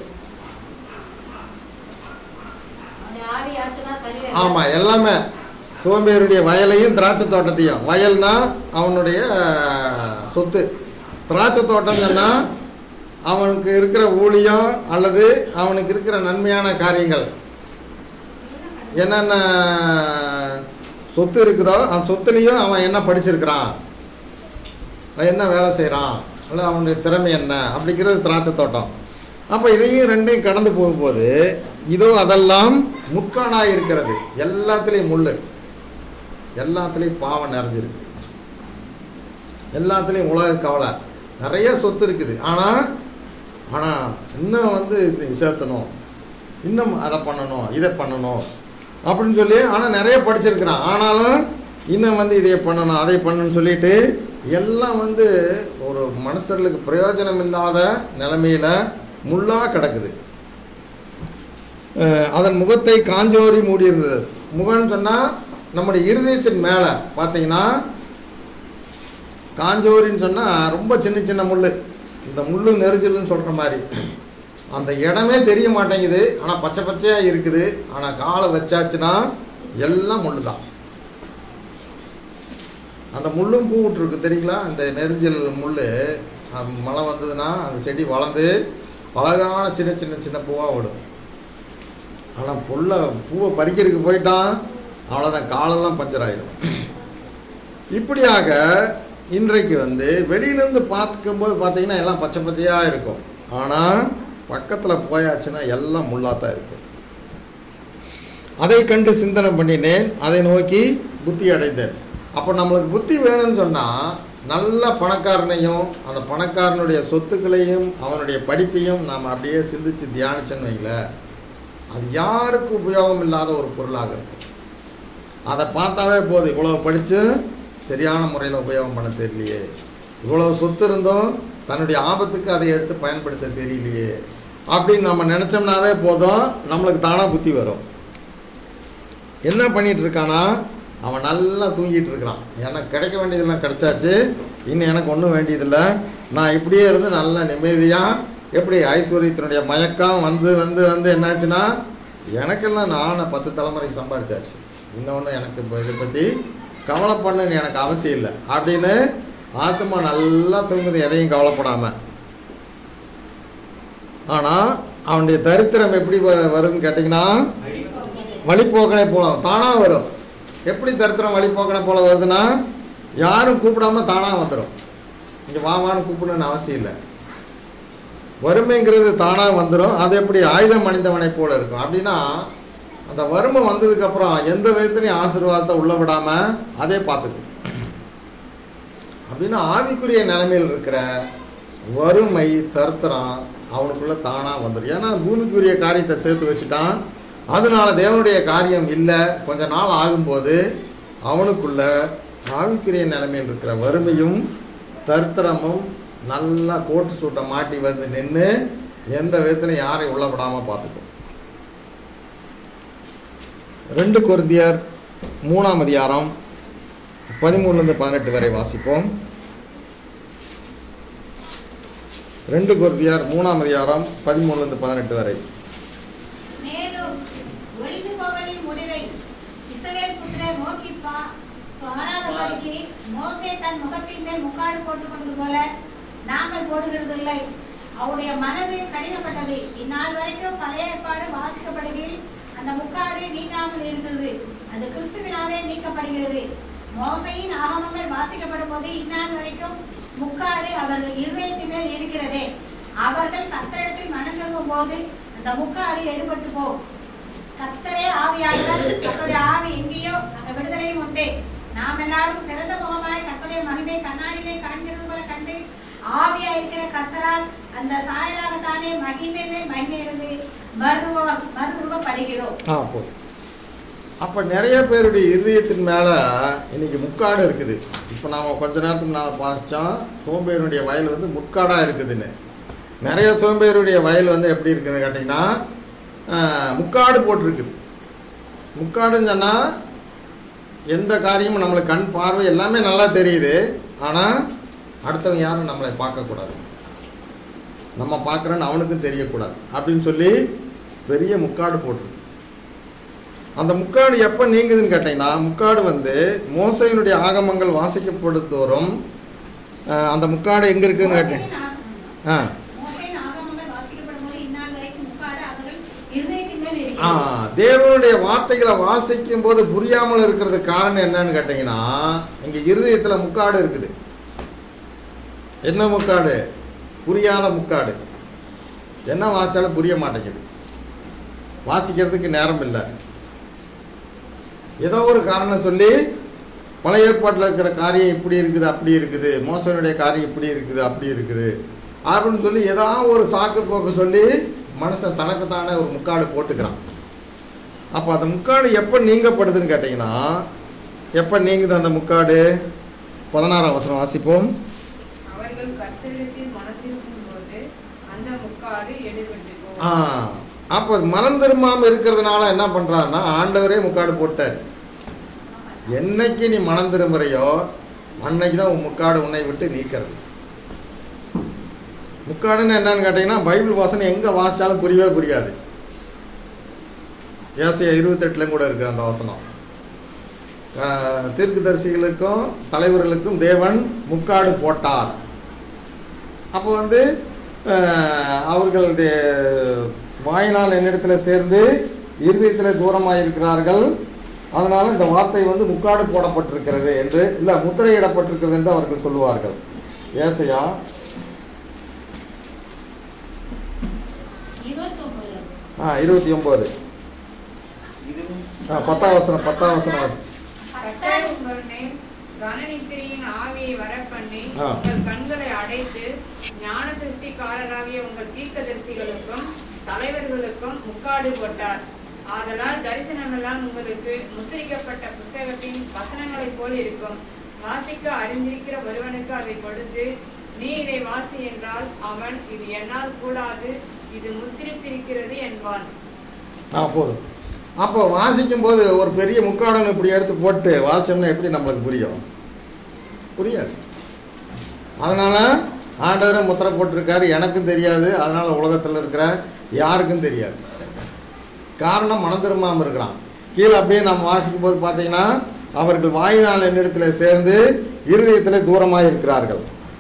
அவனுடைய ஆவி ஆத்துனா சரி ஆமாம் எல்லாமே சோம்பேறியுடைய வயலையும் திராட்சை தோட்டத்தையும் வயல்னா அவனுடைய சொத்து திராட்சை தோட்டம் சொன்னா அவனுக்கு இருக்கிற ஊழியம் அல்லது அவனுக்கு இருக்கிற நன்மையான காரியங்கள் என்னென்ன சொத்து இருக்குதோ அந்த சொத்துலேயும் அவன் என்ன படிச்சிருக்கிறான் அவன் என்ன வேலை செய்கிறான் அல்ல அவனுடைய திறமை என்ன அப்படிங்கிறது திராட்சை தோட்டம் அப்போ இதையும் ரெண்டையும் கடந்து போகும்போது இதோ அதெல்லாம் முட்காடாக இருக்கிறது எல்லாத்துலேயும் முள் எல்லாத்துலேயும் பாவம் நிறைஞ்சிருக்கு எல்லாத்துலேயும் உலக கவலை நிறைய சொத்து இருக்குது ஆனால் ஆனால் இன்னும் வந்து இது சேர்த்தணும் இன்னும் அதை பண்ணணும் இதை பண்ணணும் அப்படின்னு சொல்லி ஆனால் நிறைய படிச்சிருக்கிறான் ஆனாலும் இன்னும் வந்து இதை பண்ணணும் அதை பண்ணணும்னு சொல்லிட்டு எல்லாம் வந்து ஒரு மனுஷர்களுக்கு பிரயோஜனம் இல்லாத நிலைமையில் முள்ளாக கிடக்குது அஹ் அதன் முகத்தை காஞ்சோரி மூடியிருந்தது முகம்னு சொன்னால் நம்முடைய இருதயத்தின் மேலே பார்த்தீங்கன்னா காஞ்சோரின்னு சொன்னால் ரொம்ப சின்ன சின்ன முள் இந்த முள்ளு நெரிஜல்னு சொல்கிற மாதிரி அந்த இடமே தெரிய மாட்டேங்குது ஆனால் பச்சை பச்சையாக இருக்குது ஆனால் காலை வச்சாச்சுன்னா எல்லாம் முள் தான் அந்த முள்ளும் பூ விட்டுருக்கு தெரியுங்களா அந்த நெரிஞ்சல் முள் மழை வந்ததுன்னா அந்த செடி வளர்ந்து அழகான சின்ன சின்ன சின்ன பூவாக விடும் ஆனால் புல்லை பூவை பறிக்கிறதுக்கு போயிட்டான் அவ்வளோதான் காலெல்லாம் பஞ்சர் ஆயிடும் இப்படியாக இன்றைக்கு வந்து வெளியிலேருந்து பார்க்கும்போது பார்த்தீங்கன்னா எல்லாம் பச்சை பச்சையாக இருக்கும் ஆனால் பக்கத்தில் போயாச்சுன்னா எல்லாம் முள்ளாக தான் இருக்கும் அதை கண்டு சிந்தனை பண்ணினேன் அதை நோக்கி புத்தி அடைந்தேன் அப்போ நம்மளுக்கு புத்தி வேணும்னு சொன்னால் நல்ல பணக்காரனையும் அந்த பணக்காரனுடைய சொத்துக்களையும் அவனுடைய படிப்பையும் நாம் அப்படியே சிந்திச்சு தியானிச்சேன்னு வைங்களேன் அது யாருக்கு உபயோகம் இல்லாத ஒரு பொருளாக இருக்கும் அதை பார்த்தாவே போதும் இவ்வளோ படித்து சரியான முறையில் உபயோகம் பண்ண தெரியலையே இவ்வளோ சொத்து இருந்தும் தன்னுடைய ஆபத்துக்கு அதை எடுத்து பயன்படுத்த தெரியலையே அப்படின்னு நம்ம நினச்சோம்னாவே போதும் நம்மளுக்கு தானாக புத்தி வரும் என்ன பண்ணிட்டு இருக்கானா அவன் நல்லா தூங்கிட்டு இருக்கிறான் எனக்கு கிடைக்க வேண்டியதெல்லாம் கிடைச்சாச்சு இன்னும் எனக்கு ஒன்றும் வேண்டியதில்லை நான் இப்படியே இருந்து நல்லா நிம்மதியாக எப்படி ஐஸ்வர்யத்தினுடைய மயக்கம் வந்து வந்து வந்து என்னாச்சுன்னா எனக்கெல்லாம் நான் பத்து தலைமுறைக்கு சம்பாரிச்சாச்சு இன்னொன்று எனக்கு இப்போ இதை பற்றி கவலை பண்ணுன்னு எனக்கு அவசியம் இல்லை அப்படின்னு ஆத்மா நல்லா தூங்குது எதையும் கவலைப்படாமல் ஆனால் அவனுடைய தரித்திரம் எப்படி வ- வரும்னு கேட்டிங்கன்னா வழிபோக்கனை போல தானாக வரும் எப்படி தரித்திரம் வழிபோக்கனை போல வருதுன்னா யாரும் கூப்பிடாம தானாக வந்துடும் இங்கே வாவான்னு கூப்பிடணும்னு அவசியம் இல்லை வறுமைங்கிறது தானாக வந்துடும் அது எப்படி ஆயுதம் அணிந்தவனை போல இருக்கும் அப்படின்னா அந்த வறுமை வந்ததுக்கப்புறம் எந்த விதத்துலையும் ஆசீர்வாதத்தை உள்ள விடாமல் அதே பார்த்துக்கும் அப்படின்னா ஆவிக்குரிய நிலைமையில் இருக்கிற வறுமை தரித்திரம் அவனுக்குள்ளே தானாக வந்துடும் ஏன்னா பூமிக்குரிய காரியத்தை சேர்த்து வச்சுட்டான் அதனால தேவனுடைய காரியம் இல்லை கொஞ்ச நாள் ஆகும்போது அவனுக்குள்ள ஆவிக்குரிய நிலைமையில் இருக்கிற வறுமையும் தரித்திரமும் நல்லா கோட்டு சூட்டை மாட்டி வந்து நின்று எந்த விதத்துலையும் யாரையும் உள்ள விடாமல் பார்த்துக்கும் ரெண்டு கொரிந்தியர் மூணாம் அதிகாரம் பதிமூணுலேருந்து பதினெட்டு வரை வாசிப்போம் ரெண்டு கொரிந்தியர் மூணாம் அதிகாரம் பதிமூணுலேருந்து பதினெட்டு வரை மேலும் ஒளிந்து போவதின் முடிவை இஸ்ரவேல் புத்திரர் நோக்கி பா- பாராதபடிக்கு மோசே தன் முகத்தின் மேல் முக்காடு போட்டுக் கொண்டது போல நாங்கள் போடுகிறதில்லை அவருடைய மனது கடினப்பட்டது இந்நாள் வரைக்கும் பழைய ஏற்பாடு வாசிக்கப்படுகையில் அந்த முக்காடு நீங்காமல் இருக்கிறது அது கிறிஸ்துவினாலே நீக்கப்படுகிறது மோசையின் ஆகமங்கள் வாசிக்கப்படும் போது இந்நாள் வரைக்கும் முக்காடு அவர்கள் இருதயத்தின் மேல் இருக்கிறதே அவர்கள் கத்தரிடத்தில் மனம் திரும்பும் போது அந்த முக்காடு எடுபட்டு போகும் கத்தரே ஆவியானவர் கத்தருடைய ஆவி எங்கேயோ அந்த விடுதலையும் உண்டு நாம் எல்லாரும் திறந்த முகமாய் கத்தருடைய மகிமை கண்ணாடியிலே காண்கிறது போல கண்டு ஆவியா இருக்கிற கத்தரால் அந்த சாயலாகத்தானே மகிமை மேல் மகிமை எழுது மறுரூப மறுரூபப்படுகிறோம் ஆ போதும் அப்போ நிறைய பேருடைய இருதயத்தின் மேலே இன்னைக்கு முக்காடு இருக்குது இப்போ நாம் கொஞ்ச நேரத்துக்கு முன்னால் வாசித்தோம் சோம்பேறியுடைய வயல் வந்து முட்காடாக இருக்குதுன்னு நிறைய சோம்பேறியுடைய வயல் வந்து எப்படி இருக்குன்னு கேட்டிங்கன்னா ஆ, முக்காடு போட்டிருக்குது முக்காடுன்னு சொன்னால் எந்த காரியமும் நம்மளுக்கு கண் பார்வை எல்லாமே நல்லா தெரியுது ஆனால் அடுத்தவன் யாரும் நம்மளை பார்க்கக்கூடாது நம்ம பார்க்குறோன்னு அவனுக்கும் தெரியக்கூடாது அப்படின்னு சொல்லி பெரிய முக்காடு போட்டிருக்கு அந்த முக்காடு எப்போ நீங்குதுன்னு கேட்டிங்கன்னா முக்காடு வந்து மோசையினுடைய ஆகமங்கள் வாசிக்கப்படுத்தோறும் அஹ், அந்த முக்காடு எங்கே இருக்குதுன்னு கேட்டேன் மோசேயின் ஆகமம். ஆ மோசேயின் ஆகமங்கள் வாசிக்கப்படும் போது இந்நாள் வரைக்கும் முக்காடு அவர்கள் இருதயத்தின் மேல் ஆ இருக்கிறது தேவனுடைய வார்த்தைகளை வாசிக்கும் போது புரியாமல் இருக்கிறது காரணம் என்னன்னு கேட்டிங்கன்னா இங்கே இருதயத்தில் முக்காடு இருக்குது என்ன முக்காடு புரியாத முக்காடு என்ன வாசித்தாலும் புரிய மாட்டேங்குது வாசிக்கிறதுக்கு நேரம் இல்லை ஏதோ ஒரு காரணம் சொல்லி பழைய ஏற்பாட்டில் இருக்கிற காரியம் இப்படி இருக்குது அப்படி இருக்குது மோசனுடைய காரியம் இப்படி இருக்குது அப்படி இருக்குது அப்படின்னு சொல்லி ஏதாவது ஒரு சாக்கு போக்கு சொல்லி மனுஷன் தனக்குத்தானே ஒரு முக்காடு போட்டுக்கிறான் அப்போ அந்த முக்காடு எப்போ நீங்கப்படுதுன்னு கேட்டிங்கன்னா எப்போ நீங்குது அந்த முக்காடு பதினாறாம் வசனம் வாசிப்போம் அவர்கள் கர்த்தரிடத்தில் மனத்திருக்கும் போது அந்த முக்காடு எடுபட்டு ஆ போகும் அப்போ மனம் திரும்பாமல் இருக்கிறதுனால என்ன பண்ணுறாருன்னா ஆண்டவரே முக்காடு போட்டார் என்னைக்கு நீ மனம் திரும்புறையோ அன்னைக்கு தான் உன் முக்காடு உன்னை விட்டு நீக்கிறது முக்காடுன்னு என்னன்னு கேட்டிங்கன்னா பைபிள் வாசனை எங்கே வாசித்தாலும் புரியவே புரியாது ஏசியா இருபத்தெட்டுலையும் கூட இருக்குது அந்த வசனம் ஆஹ், தீர்க்கதரிசிகளுக்கும் தலைவர்களுக்கும் தேவன் முக்காடு போட்டார் அப்போ வந்து ஆஹ், அவர்களுடைய வாயினால் என்னிடத்தில் சேர்ந்து இருதயத்தில் தூரமாக இருக்கிறார்கள் அதனால் இந்த வார்த்தை வந்து முக்காடு போடப்பட்டிருக்கிறது என்று இல்லை முத்திரையிடப்பட்டிருக்கிறது என்று அவர்கள் சொல்லுவார்கள் ஏசையா இருபத்தொன்பது ஆ இருபத்தி ஒம்பது இதுவும் ஆ பத்தாம் வசனம் பத்தாம் வசனம் வாசி. கர்த்தர் உங்கள் மேல் கனநித்திரையின் ஆவியை வரப்பண்ணி ஆ. உங்கள் கண்களை அடைத்து ஞான திருஷ்டிக்காரராகிய உங்கள் தீர்க்கதரிசிகளுக்கும் தலைவர்களுக்கும் முக்காடு போட்டார் ஆதலால் தரிசனமெல்லாம் உங்களுக்கு முத்திரிக்கப்பட்ட புஸ்தகத்தின் வசனங்களைப் போல் இருக்கும் வாசிக்க அறிந்திருக்கிற ஒருவனுக்கு அதை கொடுத்து நீ இதை வாசி என்றால் அவன் இது என்னால் கூடாது இது முத்திரித்திருக்கிறது என்பான் ஆ போதும் அப்போ வாசிக்கும்போது ஒரு பெரிய முக்காடன் இப்படி எடுத்து போட்டு வாசிச்சோம்னா எப்படி நம்மளுக்கு புரியும் புரியாது அதனால் ஆண்டவரே முத்திரை போட்டிருக்காரு எனக்கும் தெரியாது அதனால் உலகத்தில் இருக்கிற யாருக்கும் தெரியாது காரணம் மனம் திரும்பாமல் இருக்கிறான் கீழே அப்படியே நம்ம வாசிக்கும் போது பார்த்தீங்கன்னா அவர்கள் வாயினால் என்னிடத்தில் சேர்ந்து இருதயத்தில் தூரமாக இருக்கிறார்கள்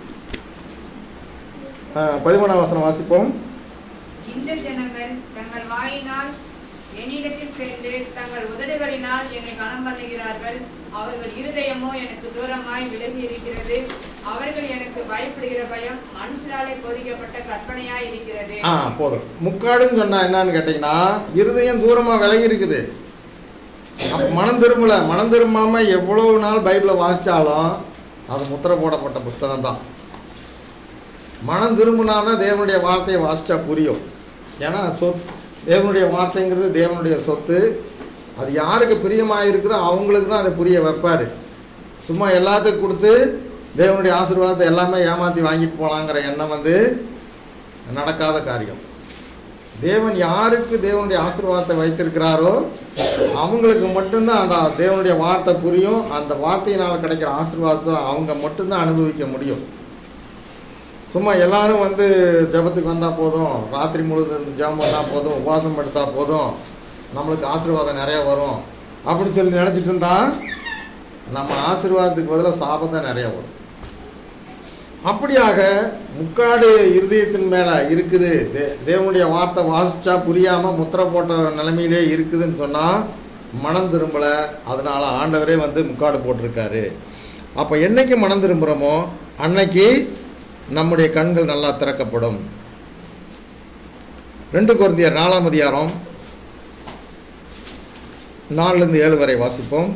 ஆ, பதிமூணாம் வசனம் வாசிப்போம் இந்த ஜனங்கள் தங்கள் வாயினால் என்னிடத்தில் சேர்ந்து தங்கள் உதடுகளினால் என்னை கனம் பண்ணுகிறார்கள் அவர்கள் இருதயமோ எனக்கு தூரமாய் விலகி இருக்கிறது அவர்கள் எனக்கு பயப்படுகிற பயம் மனுஷராலே போதிக்கப்பட்ட கற்பனையாய் இருக்கிறது ஆ போதும் முக்காடுன்னு சொன்னா என்னன்னு கேட்டிங்கன்னா இருதயம் தூரமாக விலகி இருக்குது அப்ப மனம் திரும்பல மனம் திரும்பாம எவ்வளவு நாள் பைபிளை வாசித்தாலும் அது முத்திரை போடப்பட்ட புஸ்தகம் தான் மனம் திரும்பினா தான் தேவனுடைய வார்த்தையை வாசித்தா புரியும் ஏன்னா சொத் தேவனுடைய வார்த்தைங்கிறது தேவனுடைய சொத்து அது யாருக்கு பிரியமாக இருக்குதோ அவங்களுக்கு தான் அதை புரிய வைப்பார் சும்மா எல்லாத்துக்கும் கொடுத்து தேவனுடைய ஆசீர்வாதத்தை எல்லாமே ஏமாற்றி வாங்கிட்டு போகலாங்கிற எண்ணம் வந்து நடக்காத காரியம் தேவன் யாருக்கு தேவனுடைய ஆசீர்வாதத்தை வைத்திருக்கிறாரோ அவங்களுக்கு மட்டும்தான் அந்த தேவனுடைய வார்த்தை புரியும் அந்த வார்த்தையினால் கிடைக்கிற ஆசீர்வாதத்தை அவங்க மட்டும்தான் அனுபவிக்க முடியும் சும்மா எல்லாரும் வந்து ஜெபத்துக்கு வந்தால் போதும் ராத்திரி முழுதும் இருந்து ஜெபம் பண்ணால் போதும் உபவாசம் எடுத்தால் போதும் நம்மளுக்கு ஆசீர்வாதம் நிறையா வரும் அப்படின்னு சொல்லி நினச்சிட்டு இருந்தா நம்ம ஆசீர்வாதத்துக்கு பதிலாக சாபம் தான் நிறையா வரும் அப்படியாக முக்காடு இருதயத்தின் மேலே இருக்குது தே தேவனுடைய வார்த்தை வாசிச்சா புரியாமல் முத்திரை போட்ட நிலைமையிலே இருக்குதுன்னு சொன்னால் மனம் திரும்பலை அதனால் ஆண்டவரே வந்து முக்காடு போட்டிருக்காரு அப்போ என்னைக்கு மனம் திரும்புகிறோமோ அன்னைக்கு நம்முடைய கண்கள் நல்லா திறக்கப்படும் ரெண்டு குழந்தையர் நாலாம் அதிகாரம் நாலுலேருந்து ஏழு வரை வாசிப்போம்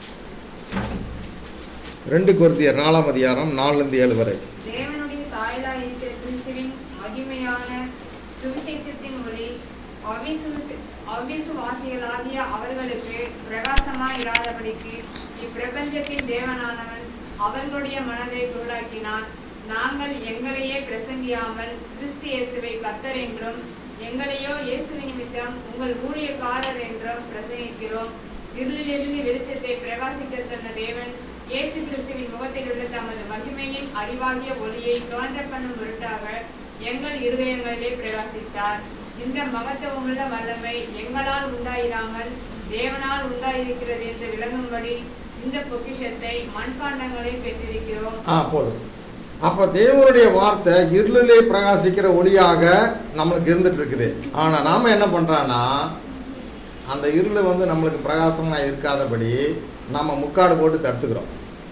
ரெண்டு குருத்தியர் நாலாம் அதிகாரம் நாலுலேருந்து ஏழு வரை தேவனுடைய சாயலாய் இருக்கிற கிறிஸ்துவின் மகிமையான சுவிசேஷத்தின் ஒளி அவிசுவசி- அவிசுவாசிகளாகிய அவர்களுக்கு பிரகாசமாய் இராதபடிக்கு இப்பிரபஞ்சத்தின் தேவனானவன் அவர்களுடைய மனதை குருடாக்கினான் நாங்கள் எங்களையே பிரசங்கியாமல் கிறிஸ்து இயேசுவை கத்தர் என்றும் எங்களையோ இயேசு நிமித்தம் உங்கள் ஊழியக்காரர் என்றும் பிரசங்கிக்கிறோம் இருளிலிருந்து வெளிச்சத்தை பிரகாசிக்கச் சொன்ன தேவன் இயேசு கிறிஸ்துவின் முகத்தில் உள்ள தமது மகிமையின் அறிவாகிய ஒளியை தோன்ற பண்ணும் பொருட்டாக எங்கள் இருதயங்களிலே பிரகாசித்தார் இந்த மகத்துவமுள்ள வல்லமை எங்களால் உண்டாயிராமல் தேவனால் உண்டாயிருக்கிறது என்று விளங்கும்படி இந்த பொக்கிஷத்தை மண்பாண்டங்களில் பெற்றிருக்கிறோம் ஆ போதும் அப்போ தேவனுடைய வார்த்தை இருளிலே பிரகாசிக்கிற ஒளியாக நம்மளுக்கு இருந்துட்டு இருக்குது ஆனால் நாம் என்ன பண்ணுறான்னா அந்த இருள் வந்து நம்மளுக்கு பிரகாசமாக இருக்காதபடி நம்ம முக்காடு போட்டு தடுத்துக்கிறோம்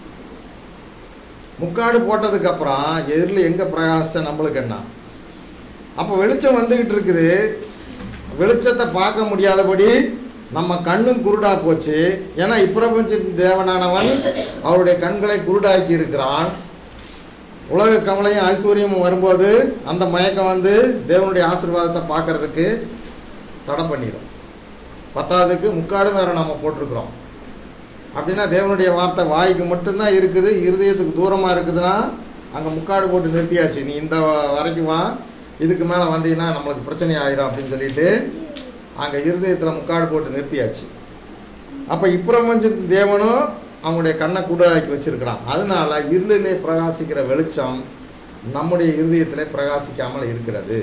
முக்காடு போட்டதுக்கப்புறம் இருள் எங்கே பிரகாசிச்சா நம்மளுக்கு என்ன அப்போ வெளிச்சம் வந்துக்கிட்டு இருக்குது வெளிச்சத்தை பார்க்க முடியாதபடி நம்ம கண்ணும் குருடா போச்சு ஏன்னா இப்பிரபஞ்சத்தின் தேவனானவன் அவருடைய கண்களை குருடாக்கி இருக்கிறான் உலக கவலையும் ஐஸ்வர்யமும் வரும்போது அந்த மயக்கம் வந்து தேவனுடைய ஆசீர்வாதத்தை பார்க்கறதுக்கு தடை பண்ணிடும் பத்தாவதுக்கு முக்காடும் வேற நம்ம போட்டிருக்கிறோம் அப்படின்னா தேவனுடைய வார்த்தை வாய்க்கு மட்டும்தான் இருக்குது இருதயத்துக்கு தூரமாக இருக்குதுன்னா அங்கே முக்காடு போட்டு நிறுத்தியாச்சு நீ இந்த வ- வரைக்கும் வா இதுக்கு மேலே வந்தீங்கன்னா நம்மளுக்கு பிரச்சனை ஆயிரும் அப்படின்னு சொல்லிட்டு அங்கே இருதயத்தில் முக்காடு போட்டு நிறுத்தியாச்சு அப்போ இப்பிரபஞ்சத்து தேவனும் அவங்களுடைய கண்ணை குடலாக்கி வச்சிருக்கிறான் அதனால இருளிலே பிரகாசிக்கிற வெளிச்சம் நம்முடைய இருதயத்திலே பிரகாசிக்காமல் இருக்கிறது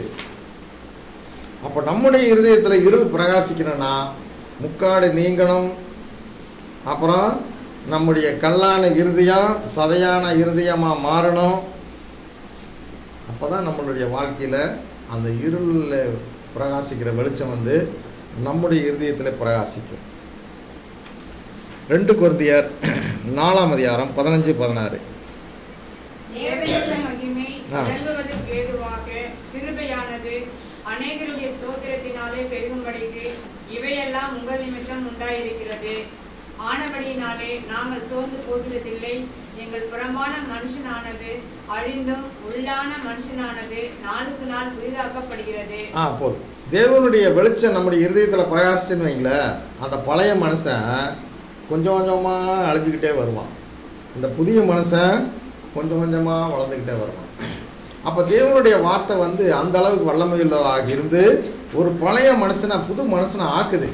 அப்போ நம்முடைய இருதயத்தில் இருள் பிரகாசிக்கணும்னா முக்காடு நீங்கணும் அப்புறம் நம்முடைய கல்லான இருதயம் சதையான இருதயமாக மாறணும் அப்போ தான் நம்மளுடைய வாழ்க்கையில் அந்த இருளில் பிரகாசிக்கிற வெளிச்சம் வந்து நம்முடைய இருதயத்தில் பிரகாசிக்கும் ரெண்டு குருந்தியர் நாலாம் அதிகாரம் பதினஞ்சு பதினாறு தேவனுடைய மகிமை ஆ. விளங்குவதற்கு ஏதுவாக கிருபையானது அநேகருடைய ஸ்தோத்திரத்தினாலே பெருகும்படிக்கு இவையெல்லாம் உங்கள் நிமித்தம் உண்டாயிருக்கிறது ஆனபடியினாலே நாங்கள் சோர்ந்து போகிறதில்லை எங்கள் புறம்பான மனுஷனானது அழிந்தும் உள்ளான மனுஷனானது நாளுக்கு நாள் புதிதாக்கப்படுகிறது ஆ போதும் தேவனுடைய வெளிச்சம் நம்முடைய இருதயத்தில் பிரகாசிச்சுன்னு வைங்களேன் அந்த பழைய மனுஷன் கொஞ்சம் கொஞ்சமாக அழிஞ்சுக்கிட்டே வருவான் இந்த புதிய மனுஷன் கொஞ்சம் கொஞ்சமாக வளர்ந்துக்கிட்டே வருவான் அப்போ தேவனுடைய வார்த்தை வந்து அந்த அளவுக்கு வல்லமையுள்ளதாக இருந்து ஒரு பழைய மனுஷனை புது மனுஷனை ஆக்குது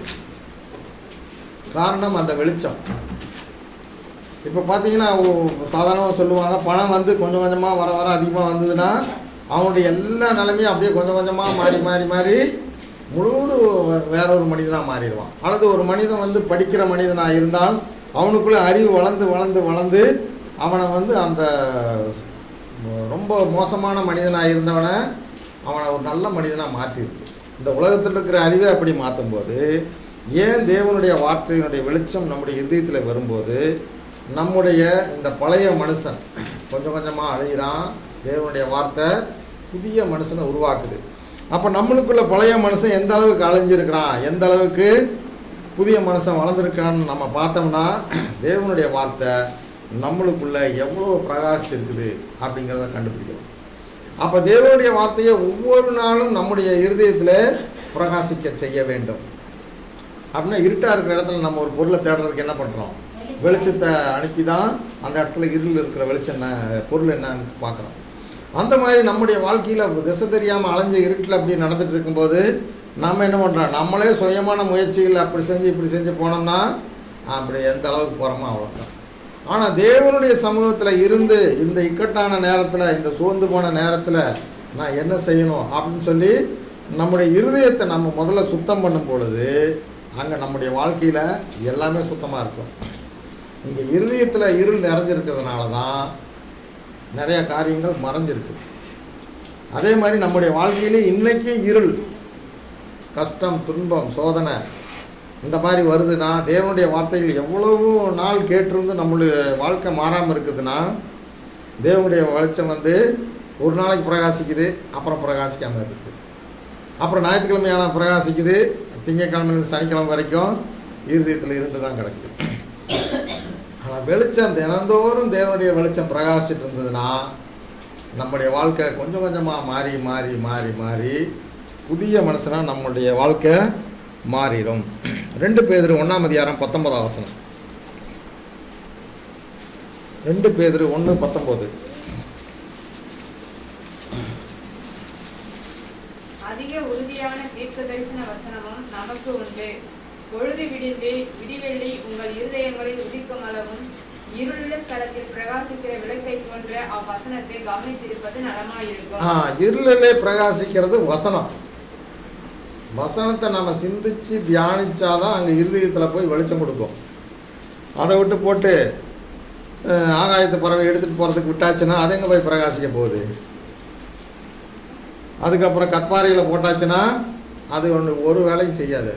காரணம் அந்த வெளிச்சம் இப்போ பார்த்தீங்கன்னா சாதாரணமாக சொல்லுவாங்க பணம் வந்து கொஞ்சம் கொஞ்சமாக வர வர அதிகமாக வந்ததுன்னா அவனுடைய எல்லா நிலைமையும் அப்படியே கொஞ்சம் கொஞ்சமாக மாறி மாறி மாறி முழுவதும் வேற ஒரு மனிதனாக மாறிடுவான் அல்லது ஒரு மனிதன் வந்து படிக்கிற மனிதனாக இருந்தால் அவனுக்குள்ளே அறிவு வளர்ந்து வளர்ந்து வளர்ந்து அவனை வந்து அந்த ரொம்ப மோசமான மனிதனாக இருந்தவனை அவனை ஒரு நல்ல மனிதனாக மாற்றிருக்கு இந்த உலகத்தில் இருக்கிற அறிவை அப்படி மாற்றும்போது ஏன் தேவனுடைய வார்த்தையினுடைய வெளிச்சம் நம்முடைய இதயத்தில் வரும்போது நம்முடைய இந்த பழைய மனுஷன் கொஞ்சம் கொஞ்சமாக அழிகிறான் தேவனுடைய வார்த்தை புதிய மனுஷனை உருவாக்குது அப்போ நம்மளுக்குள்ள பழைய மனுஷன் எந்த அளவுக்கு அழிஞ்சிருக்கிறான் எந்த அளவுக்கு புதிய மனுஷன் வளர்ந்துருக்கான்னு நம்ம பார்த்தோம்னா தேவனுடைய வார்த்தை நம்மளுக்குள்ள எவ்வளோ பிரகாசிச்சிருக்குது அப்படிங்கிறத கண்டுபிடிக்கலாம் அப்போ தேவனுடைய வார்த்தையை ஒவ்வொரு நாளும் நம்முடைய இருதயத்தில் பிரகாசிக்க செய்ய வேண்டும் அப்படின்னா இருட்டாக இருக்கிற இடத்துல நம்ம ஒரு பொருளை தேடுறதுக்கு என்ன பண்ணுறோம் வெளிச்சத்தை அனுப்பி தான் அந்த இடத்துல இருள் இருக்கிற வெளிச்சம் என்ன பொருள் என்னன்னு பார்க்குறோம் அந்த மாதிரி நம்முடைய வாழ்க்கையில் திசை தெரியாமல் அலைஞ்ச இருட்டில் அப்படி நடந்துட்டு இருக்கும்போது நம்ம என்ன பண்ணுறோம் நம்மளே சுயமான முயற்சிகள் அப்படி செஞ்சு இப்படி செஞ்சு போனோம்னா அப்படி எந்த அளவுக்கு போகிறோமோ அவ்வளோதான் ஆனால் தேவனுடைய சமூகத்தில் இருந்து இந்த இக்கட்டான நேரத்தில் இந்த சோர்ந்து போன நேரத்தில் நான் என்ன செய்யணும் அப்படின்னு சொல்லி நம்முடைய இருதயத்தை நம்ம முதல்ல சுத்தம் பண்ணும் பொழுது அங்கே நம்முடைய வாழ்க்கையில் எல்லாமே சுத்தமாக இருக்கும் இங்கே இருதயத்தில் இருள் நிறைஞ்சிருக்கிறதுனால தான் நிறைய காரியங்கள் மறைஞ்சிருக்கு அதே மாதிரி நம்முடைய வாழ்க்கையிலே இன்னைக்கு இருள் கஷ்டம் துன்பம் சோதனை இந்த மாதிரி வருதுன்னா தேவனுடைய வார்த்தைகள் எவ்வளவு நாள் கேட்டிருந்து நம்மளுடைய வாழ்க்கை மாறாமல் இருக்குதுன்னா தேவனுடைய வெளிச்சம் வந்து ஒரு நாளைக்கு பிரகாசிக்குது அப்புறம் பிரகாசிக்காமல் இருக்குது அப்புறம் ஞாயிற்றுக்கிழமையான பிரகாசிக்குது திங்கக்கிழமையிலேருந்து சனிக்கிழமை வரைக்கும் இருதயத்தில் இருண்டு தான் கிடக்குது ஆனால் வெளிச்சம் தினந்தோறும் தேவனுடைய வெளிச்சம் பிரகாசிட்டு இருந்ததுன்னா நம்முடைய வாழ்க்கை கொஞ்சம் கொஞ்சமாக மாறி மாறி மாறி மாறி புதிய மனுஷனாக நம்மளுடைய வாழ்க்கை மாறிடும் ரெண்டு பேர் ஒன்றாம் அதிகாரம் பத்தொன்பதாம் வசனம் ரெண்டு பேர் ஒன்று பத்தொம்போது அதிக உறுதியான தீர்க்க தரிசன வசனமும் நமக்கு உண்டு பொழுது விடிந்து விடிவெள்ளி உங்கள் இருதயங்களில் உதிக்கும் அளவும் இருளுள்ள ஸ்தலத்தில் பிரகாசிக்கிற விளக்கை போன்ற அவ்வசனத்தை கவனித்திருப்பது நலமாயிருக்கும் ஆ இருளிலே பிரகாசிக்கிறது வசனம் வசனத்தை நம்ம சிந்திச்சு தியானிச்சாதான் அங்கே இருதயத்தில் போய் வெளிச்சம் கொடுக்கும் அதை விட்டு போட்டு அஹ், ஆகாயத்து பறவை எடுத்துகிட்டு போகிறதுக்கு விட்டாச்சுன்னா அது எங்கே போய் பிரகாசிக்க போகுது அதுக்கப்புறம் கற்பாறையில் போட்டாச்சுன்னா அது ஒன்று ஒரு வேலையும் செய்யாது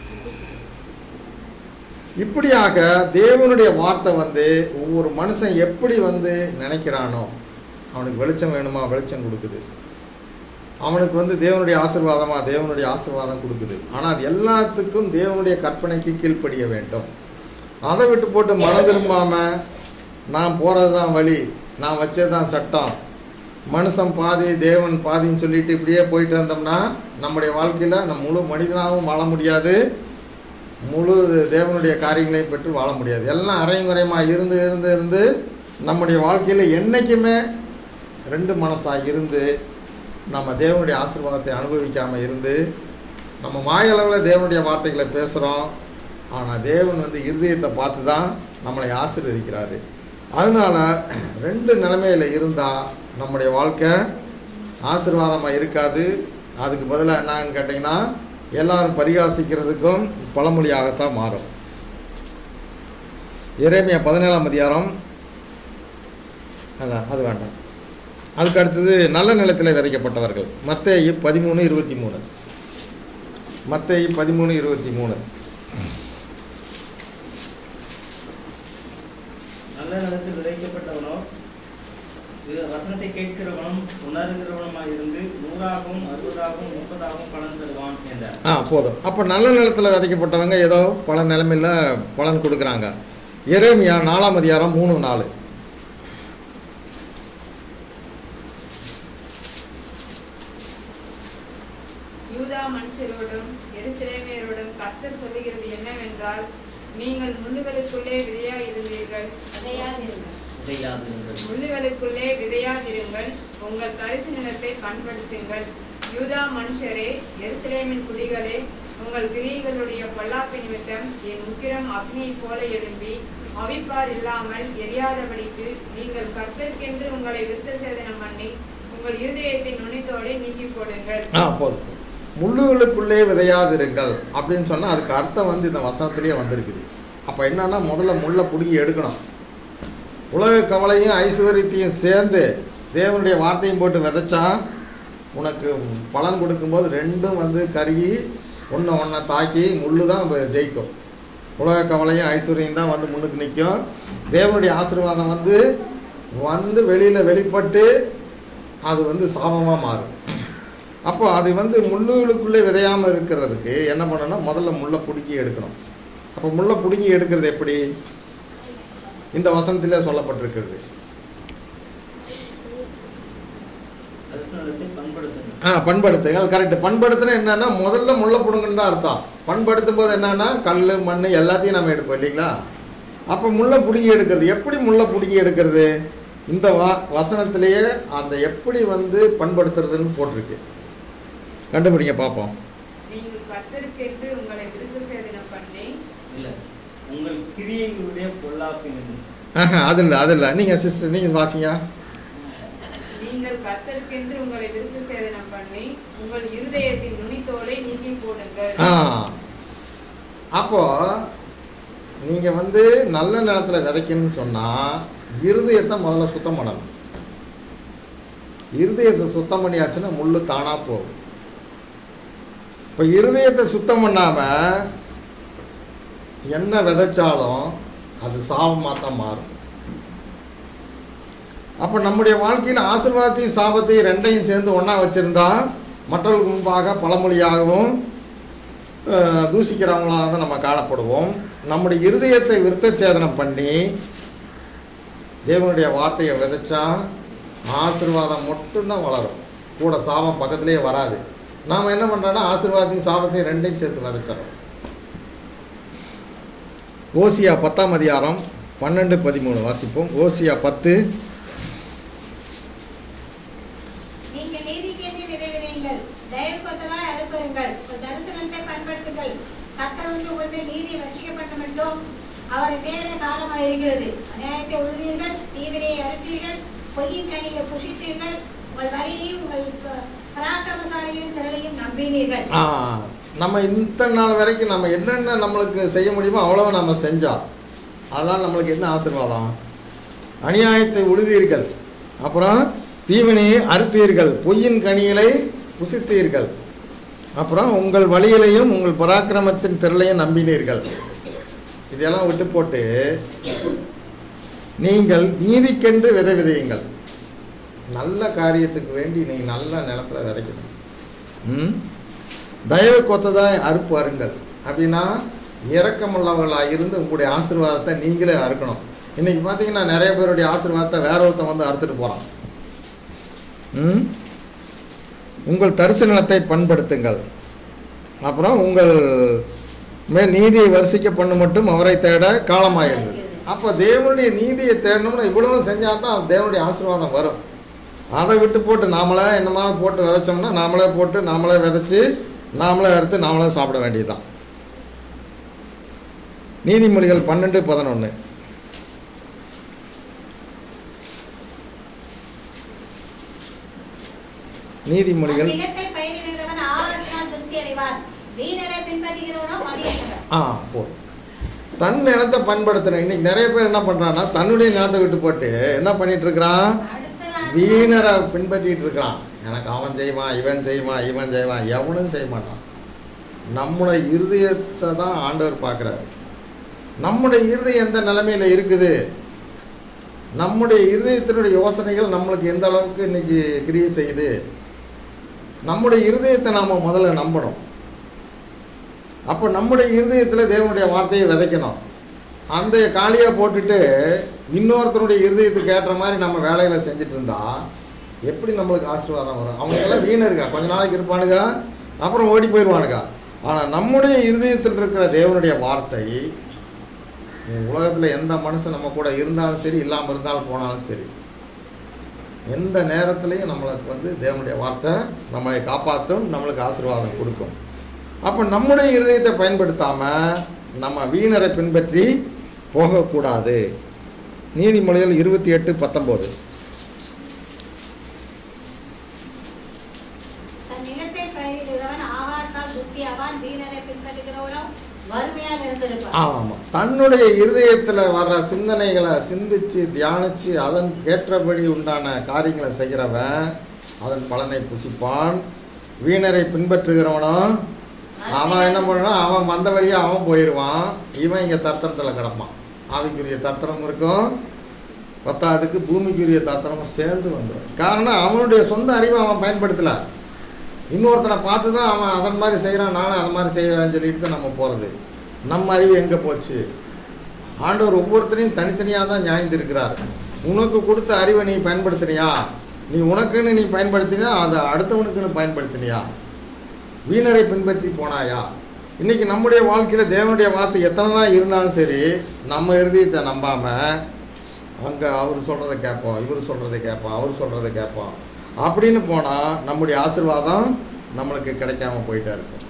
இப்படியாக தேவனுடைய வார்த்தை வந்து ஒவ்வொரு மனுஷன் எப்படி வந்து நினைக்கிறானோ அவனுக்கு வெளிச்சம் வேணுமா வெளிச்சம் கொடுக்குது அவனுக்கு வந்து தேவனுடைய ஆசீர்வாதமா தேவனுடைய ஆசீர்வாதம் கொடுக்குது ஆனால் அது எல்லாத்துக்கும் தேவனுடைய கற்பனைக்கு கீழ்ப்படிய வேண்டும் அதை விட்டு போட்டு மனம் திரும்பாமல் நான் போகிறது தான் வழி நான் வச்சது தான் சட்டம் மனுஷன் பாதி தேவன் பாதின்னு சொல்லிட்டு இப்படியே போயிட்டு இருந்தோம்னா நம்முடைய வாழ்க்கையில் நம்ம முழு மனிதனாகவும் வாழ முடியாது முழு தேவனுடைய காரியங்களையும் பெற்று வாழ முடியாது எல்லாம் அரையும் குறையுமாக இருந்து இருந்து இருந்து நம்முடைய வாழ்க்கையில் என்றைக்குமே ரெண்டு மனசாக இருந்து நம்ம தேவனுடைய ஆசீர்வாதத்தை அனுபவிக்காமல் இருந்து நம்ம வாயளவில் தேவனுடைய வார்த்தைகளை பேசுகிறோம் ஆனால் தேவன் வந்து இருதயத்தை பார்த்து தான் நம்மளை ஆசீர்வதிக்கிறாரு அதனால் ரெண்டு நிலைமையில் இருந்தால் நம்முடைய வாழ்க்கை ஆசீர்வாதமாக இருக்காது அதுக்கு பதிலாக என்னன்னு கேட்டிங்கன்னா எல்லாரும் பரிகாசிக்கிறதுக்கும் பழமொழியாகத்தான் மாறும் எரேமியா பதினேழாம் அதிகாரம் அல்ல அது வேண்டாம் அதுக்கு அடுத்தது நல்ல நிலத்தில் விதைக்கப்பட்டவர்கள் மத்தேயு பதிமூணு இருபத்தி மூணு மத்தேயு பதிமூணு இருபத்தி மூணு நல்ல நிலத்தில் விதைக்கப்பட்டவனோ இது வசனத்தை கேட்கிறவனும் உணர்கிறவனுமாய் இருந்து நூறாகவும் அறுபதாகவும் முப்பதாகவும் பலன் தருவான் என்றார் ஆ போதும் அப்போ நல்ல நிலத்தில் விதைக்கப்பட்டவங்க ஏதோ பல நிலைமையில் பலன் கொடுக்குறாங்க எரேமியா நாலாம் அதிகாரம் மூணு நாலு யூதா மனுஷரோடும் எருசலேமியரோடும் கர்த்தர் சொல்லுகிறது என்னவென்றால் நீங்கள் முள்ளுகளுக்குள்ளே விதையாய் இருந்தீர்கள் விதையாதிருங்கள். உதையாதிருங்கள் முள்ளுகளுக்குள்ளே விதையாதிருங்கள் உங்கள் தரிசு நிலத்தை பண்படுத்துங்கள் யூதா மனுஷரே எருசலேமின் குடிகளே உங்கள் கிரியைகளுடைய பொல்லாப்பு நிமித்தம் என் உக்கிரம் அக்னியைப் போல எழும்பி அவிப்பார் இல்லாமல் எரியாதபடிக்கு நீங்கள் கர்த்தருக்கென்று உங்களை விருத்த சேதனம் பண்ணி உங்கள் இருதயத்தின் நுனித்தோடே நீக்கி போடுங்கள் ஆ போதும் போதும். முள்ளுகளுக்குள்ளே விதையாதிருங்கள் அப்படின்னு சொன்னால் அதுக்கு அர்த்தம் வந்து இந்த வசனத்திலேயே வந்திருக்குது அப்போ என்னன்னா முதல்ல முள்ளை பிடுங்கி எடுக்கணும் உலக கவலையும் ஐஸ்வர்யத்தையும் சேர்ந்து தேவனுடைய வார்த்தையும் போட்டு விதைச்சா உனக்கு பலன் கொடுக்கும்போது ரெண்டும் வந்து கருகி ஒன்று ஒன்றை தாக்கி முள்ளு தான் வ- ஜெயிக்கும் உலக கவலையும் ஐஸ்வர்யம் தான் வந்து முன்னுக்கு நிற்கும் தேவனுடைய ஆசீர்வாதம் வந்து வந்து வெளியில் வெளிப்பட்டு அது வந்து சாபமாக மாறும் அப்போ அது வந்து முள்ளுகளுக்குள்ளே விதையாமல் இருக்கிறதுக்கு என்ன பண்ணணும்னா முதல்ல முள்ளை பிடுங்கி எடுக்கணும் அப்போ முள்ளை பிடுங்கி எடுக்கிறது எப்படி இந்த வசனத்திலே சொல்லப்பட்டிருக்கிறது தரிசனத்தை பண்படுத்துங்கள் ஆ பண்படுத்துங்கள் கரெக்ட் பண்படுத்துனா என்னன்னா முதல்ல முள்ளை பிடுங்கன்னு தான் அர்த்தம் பண்படுத்தும் போது என்னன்னா கல் மண் எல்லாத்தையும் நம்ம எடுப்போம் இல்லைங்களா அப்போ முள்ளை பிடுங்கி எடுக்கிறது எப்படி முள்ளை பிடுங்கி எடுக்கிறது இந்த வா வசனத்திலேயே அந்த எப்படி வந்து பண்படுத்துறதுன்னு போட்டிருக்கு கண்டுபிடிங்க பார்ப்போம் நீங்கள் கர்த்தருக்கென்று உங்களை விருத்த சேதனம் பண்ணி இல்ல உங்கள் கிரியைகளுடைய பொல்லாப்பினின்று ஆஹா, அது இல்லை அது இல்லை நீங்கள் சிஸ்டர் நீங்கள் வாசிங்க நீங்கள் கர்த்தருக்கென்று உங்களை விருத்த சேதனம் பண்ணி உங்கள் இருதயத்தின் நுனித்தோலை நீக்கி போடுங்கள் ஆ அப்போ நீங்கள் வந்து நல்ல நிலத்துல விதைக்கணும்னு சொன்னால் இருதயத்தை முதல்ல சுத்தம் பண்ணணும் இருதயத்தை சுத்தம் பண்ணியாச்சுன்னா முள் தானாக போகும் இப்போ இருதயத்தை சுத்தம் பண்ணாமல் என்ன விதைச்சாலும் அது சாபமாக தான் மாறும் அப்போ நம்முடைய வாழ்க்கையில் ஆசீர்வாதத்தையும் சாபத்தையும் ரெண்டையும் சேர்ந்து ஒன்றா வச்சுருந்தா மற்றவர்களுக்கு முன்பாக பழமொழியாகவும் அஹ், தூஷிக்கிறவங்களாக தான் நம்ம காணப்படுவோம் நம்முடைய இருதயத்தை விருத்தச்சேதனம் பண்ணி தேவனுடைய வார்த்தையை விதைச்சா ஆசீர்வாதம் மட்டும்தான் வளரும் கூட சாபம் பக்கத்துலேயே வராது நாம் என்ன பண்ணுறோன்னா ஆசீர்வாதத்தையும் சாபத்தையும் ரெண்டையும் சேர்த்து விதைச்சிடறோம் ஓசியா பத்தாம் அதிகாரம் பன்னெண்டு பதிமூணு வாசிப்போம் ஓசியா பத்து நீங்கள் நீதிக்கென்று நிறைவேறுங்கள் தயவு கொத்தலாய் அறுப்பருங்கள் உங்கள் தரிசனத்தை பயன்படுத்துங்கள் கர்த்தர் வந்து உங்களுடைய நீதி ரசிக்கப்பட்ட மட்டும் அவரை தேட காலமாக இருக்கிறது அநியாயத்தை உழுவீர்கள் தீவிரையை அறுப்பீர்கள் பொய்யின் கனிகளை புசித்தீர்கள் உங்கள் வழியையும் உங்கள் ப- பராக்கிரமசாலிகளின் திரளையும் நம்பினீர்கள் ஆ, நம்ம இத்தனை நாள் வரைக்கும் நம்ம என்னென்ன நம்மளுக்கு செய்ய முடியுமோ அவ்வளவு நம்ம செஞ்சோம் அதனால் நம்மளுக்கு என்ன ஆசீர்வாதம் அநியாயத்தை உழுதீர்கள் அப்புறம் தீவினையை அறுத்தீர்கள் பொய்யின் கனிகளை புசித்தீர்கள் அப்புறம் உங்கள் வழிகளையும் உங்கள் பராக்கிரமத்தின் திரளையும் நம்பினீர்கள் இதெல்லாம் விட்டு போட்டு நீங்கள் நீதிக்கென்று விதை விதையுங்கள் நல்ல காரியத்துக்கு வேண்டி நீங்கள் நல்ல நிலத்துல விதைக்கணும் ம் தயவு கொத்ததாய் அறுப்பு அருங்கள் அப்படின்னா இரக்கமுள்ளவர்களாக இருந்து உங்களுடைய ஆசீர்வாதத்தை நீங்களே அறுக்கணும் இன்னைக்கு பார்த்தீங்கன்னா நிறைய பேருடைய ஆசீர்வாதத்தை வேற ஒருத்தன் வந்து அறுத்துட்டு போகிறான் ம் உங்கள் தரிசு நிலத்தை பண்படுத்துங்கள் அப்புறம் உங்கள் மேல் நீதியை வரிசிக்க பண்ண மட்டும் அவரை தேட காலமாயிருந்தது அப்போ தேவனுடைய நீதியை தேடணும்னா இவ்வளவும் செஞ்சால் தான் தேவனுடைய ஆசீர்வாதம் வரும் அதை விட்டு போட்டு நாமளே என்னமா போட்டு விதைச்சோம்னா நாமளே போட்டு நாமளே விதைச்சி நாமளே அறுத்து நாமளே சாப்பிட வேண்டியதுதான் நீதிமொழிகள் பன்னெண்டு பதினொன்று நீதிமொழிகள் நிலத்தை பயிரிடுகிறவன் ஆவரத்தினால் திருப்தி அடைவான் வீணரை பின்பற்றுகிறவனோ மடியவர் ஆ போதும் தன் நிலத்தை பயன்படுத்தணும் இன்னைக்கு நிறைய பேர் என்ன பண்ணுறான்னா தன்னுடைய நிலத்தை விட்டு போட்டு என்ன பண்ணிட்டு இருக்கிறான் அடுத்தவன் வீணரை பின்பற்றிட்டு இருக்கிறான் எனக்கு அவன் செய்வான் இவன் செய்வான் இவன் செய்வான் எவனும் செய்ய மாட்டான் நம்முடைய இருதயத்தை தான் ஆண்டவர் பார்க்குறாரு நம்முடைய இருதயம் எந்த நிலைமையில் இருக்குது நம்முடைய இருதயத்தினுடைய யோசனைகள் நம்மளுக்கு எந்த அளவுக்கு இன்னைக்கு கிரியை செய்யுது நம்முடைய இருதயத்தை நாம் முதல்ல நம்பணும் அப்போ நம்முடைய இருதயத்தில் தேவனுடைய வார்த்தையை விதைக்கணும் அந்த காலியாக போட்டுட்டு இன்னொருத்தருடைய இருதயத்துக்கு ஏற்ற மாதிரி நம்ம வேலைகளை செஞ்சுட்டு இருந்தா எப்படி நம்மளுக்கு ஆசீர்வாதம் வரும் அவங்க எல்லாம் வீணருக்கா கொஞ்ச நாளைக்கு இருப்பானுங்க அப்புறம் ஓடி போயிடுவானுங்க ஆனால் நம்முடைய இருதயத்தில் இருக்கிற தேவனுடைய வார்த்தை உலகத்தில் எந்த மனுஷன் நம்ம கூட இருந்தாலும் சரி இல்லாமல் இருந்தாலும் போனாலும் சரி எந்த நேரத்துலையும் நம்மளுக்கு வந்து தேவனுடைய வார்த்தை நம்மளை காப்பாற்றும் நம்மளுக்கு ஆசீர்வாதம் கொடுக்கும் அப்போ நம்முடைய இருதயத்தை பயன்படுத்தாமல் நம்ம வீணரை பின்பற்றி போகக்கூடாது நீதிமொழிகள் இருபத்தி எட்டு பத்தொம்போது தன் நிலத்தை பயிரிடுகிறவன் ஆவார்த்தால் புத்தி ஆவான் வீணரை பின்பற்றுகிறவனோ வறுமையாக இருந்திருப்பான் ஆமாம் தன்னுடைய இருதயத்தில் வர்ற சிந்தனைகளை சிந்திச்சு தியானித்து அதன் ஏற்றபடி உண்டான காரியங்களை செய்கிறவன் அதன் பலனை புசிப்பான் வீணரை பின்பற்றுகிறவனோ அவன் என்ன பண்ணான் அவன் வந்த வழியாக அவன் போயிடுவான் இவன் இங்கே தர்த்தனத்தில் கிடப்பான் ஆவிக்குரிய தர்த்தனம் இருக்கும் பத்தாவதுக்கு பூமிக்குரிய தர்த்தனமும் சேர்ந்து வந்துடும் காரணம் அவனுடைய சொந்த அறிவை அவன் பயன்படுத்தலை இன்னொருத்தனை பார்த்து தான் அவன் அதன் மாதிரி செய்கிறான் நானும் அதை மாதிரி செய்வேன்னு சொல்லிட்டு தான் நம்ம போகிறது நம்ம அறிவு எங்கே போச்சு ஆண்டவர் ஒவ்வொருத்தரையும் தனித்தனியாக தான் நியாயந்திருக்கிறார் உனக்கு கொடுத்த அறிவை நீ பயன்படுத்துனியா நீ உனக்குன்னு நீ பயன்படுத்தினியா அதை அடுத்தவனுக்குன்னு பயன்படுத்தினியா வீணரை பின்பற்றி போனாயா இன்னைக்கு நம்முடைய வாழ்க்கையில் தேவனுடைய வார்த்தை எத்தனை தான் இருந்தாலும் சரி நம்ம இருதயத்தை நம்பாமல் அங்கே அவர் சொல்கிறத கேட்போம் இவர் சொல்கிறத கேட்போம் அவர் சொல்கிறத கேட்போம் அப்படின்னு போனால் நம்முடைய ஆசீர்வாதம் நம்மளுக்கு கிடைக்காம போயிட்டே இருக்கும்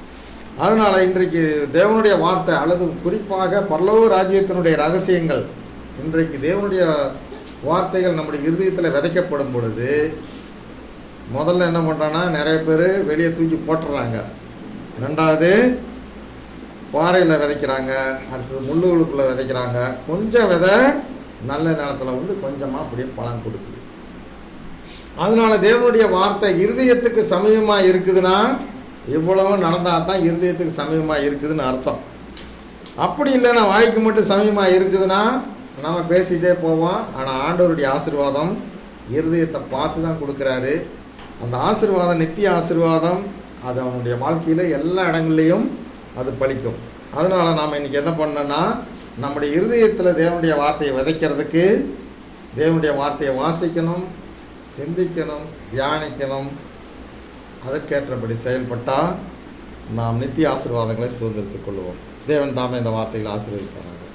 அதனால் இன்றைக்கு தேவனுடைய வார்த்தை அல்லது குறிப்பாக பரலோக ராஜ்யத்தினுடைய ரகசியங்கள் இன்றைக்கு தேவனுடைய வார்த்தைகள் நம்முடைய இருதயத்தில் விதைக்கப்படும் பொழுது முதல்ல என்ன பண்ணுறான்னா நிறைய பேர் வெளியே தூக்கி போட்டுடுறாங்க ரெண்டாவது பாறையில் விதைக்கிறாங்க அடுத்தது முள்ளுகளுக்குள்ளே விதைக்கிறாங்க கொஞ்சம் விதை நல்ல நிலத்துல வந்து கொஞ்சமாக அப்படியே பலன் கொடுக்குது அதனால தேவனுடைய வார்த்தை இருதயத்துக்கு சமீபமாக இருக்குதுன்னா இவ்வளவு நடந்தால் தான் இருதயத்துக்கு சமீபமாக இருக்குதுன்னு அர்த்தம் அப்படி இல்லைன்னா வாய்க்கு மட்டும் சமீபமாக இருக்குதுன்னா நம்ம பேசிகிட்டே போவோம் ஆனால் ஆண்டவருடைய ஆசீர்வாதம் இருதயத்தை பார்த்து தான் கொடுக்குறாரு அந்த ஆசீர்வாதம் நித்திய ஆசீர்வாதம் அது அவனுடைய வாழ்க்கையில் எல்லா இடங்கள்லையும் அது பலிக்கும் அதனால் நாம் இன்றைக்கி என்ன பண்ணோன்னா நம்முடைய இருதயத்தில் தேவனுடைய வார்த்தையை விதைக்கிறதுக்கு தேவனுடைய வார்த்தையை வாசிக்கணும் சிந்திக்கணும் தியானிக்கணும் அதற்கேற்றபடி செயல்பட்டால் நாம் நித்திய ஆசீர்வாதங்களை சுதந்திரத்துக் கொள்வோம் தேவன் தாமே இந்த வார்த்தைகளை ஆசீர்வதிப்பாராங்க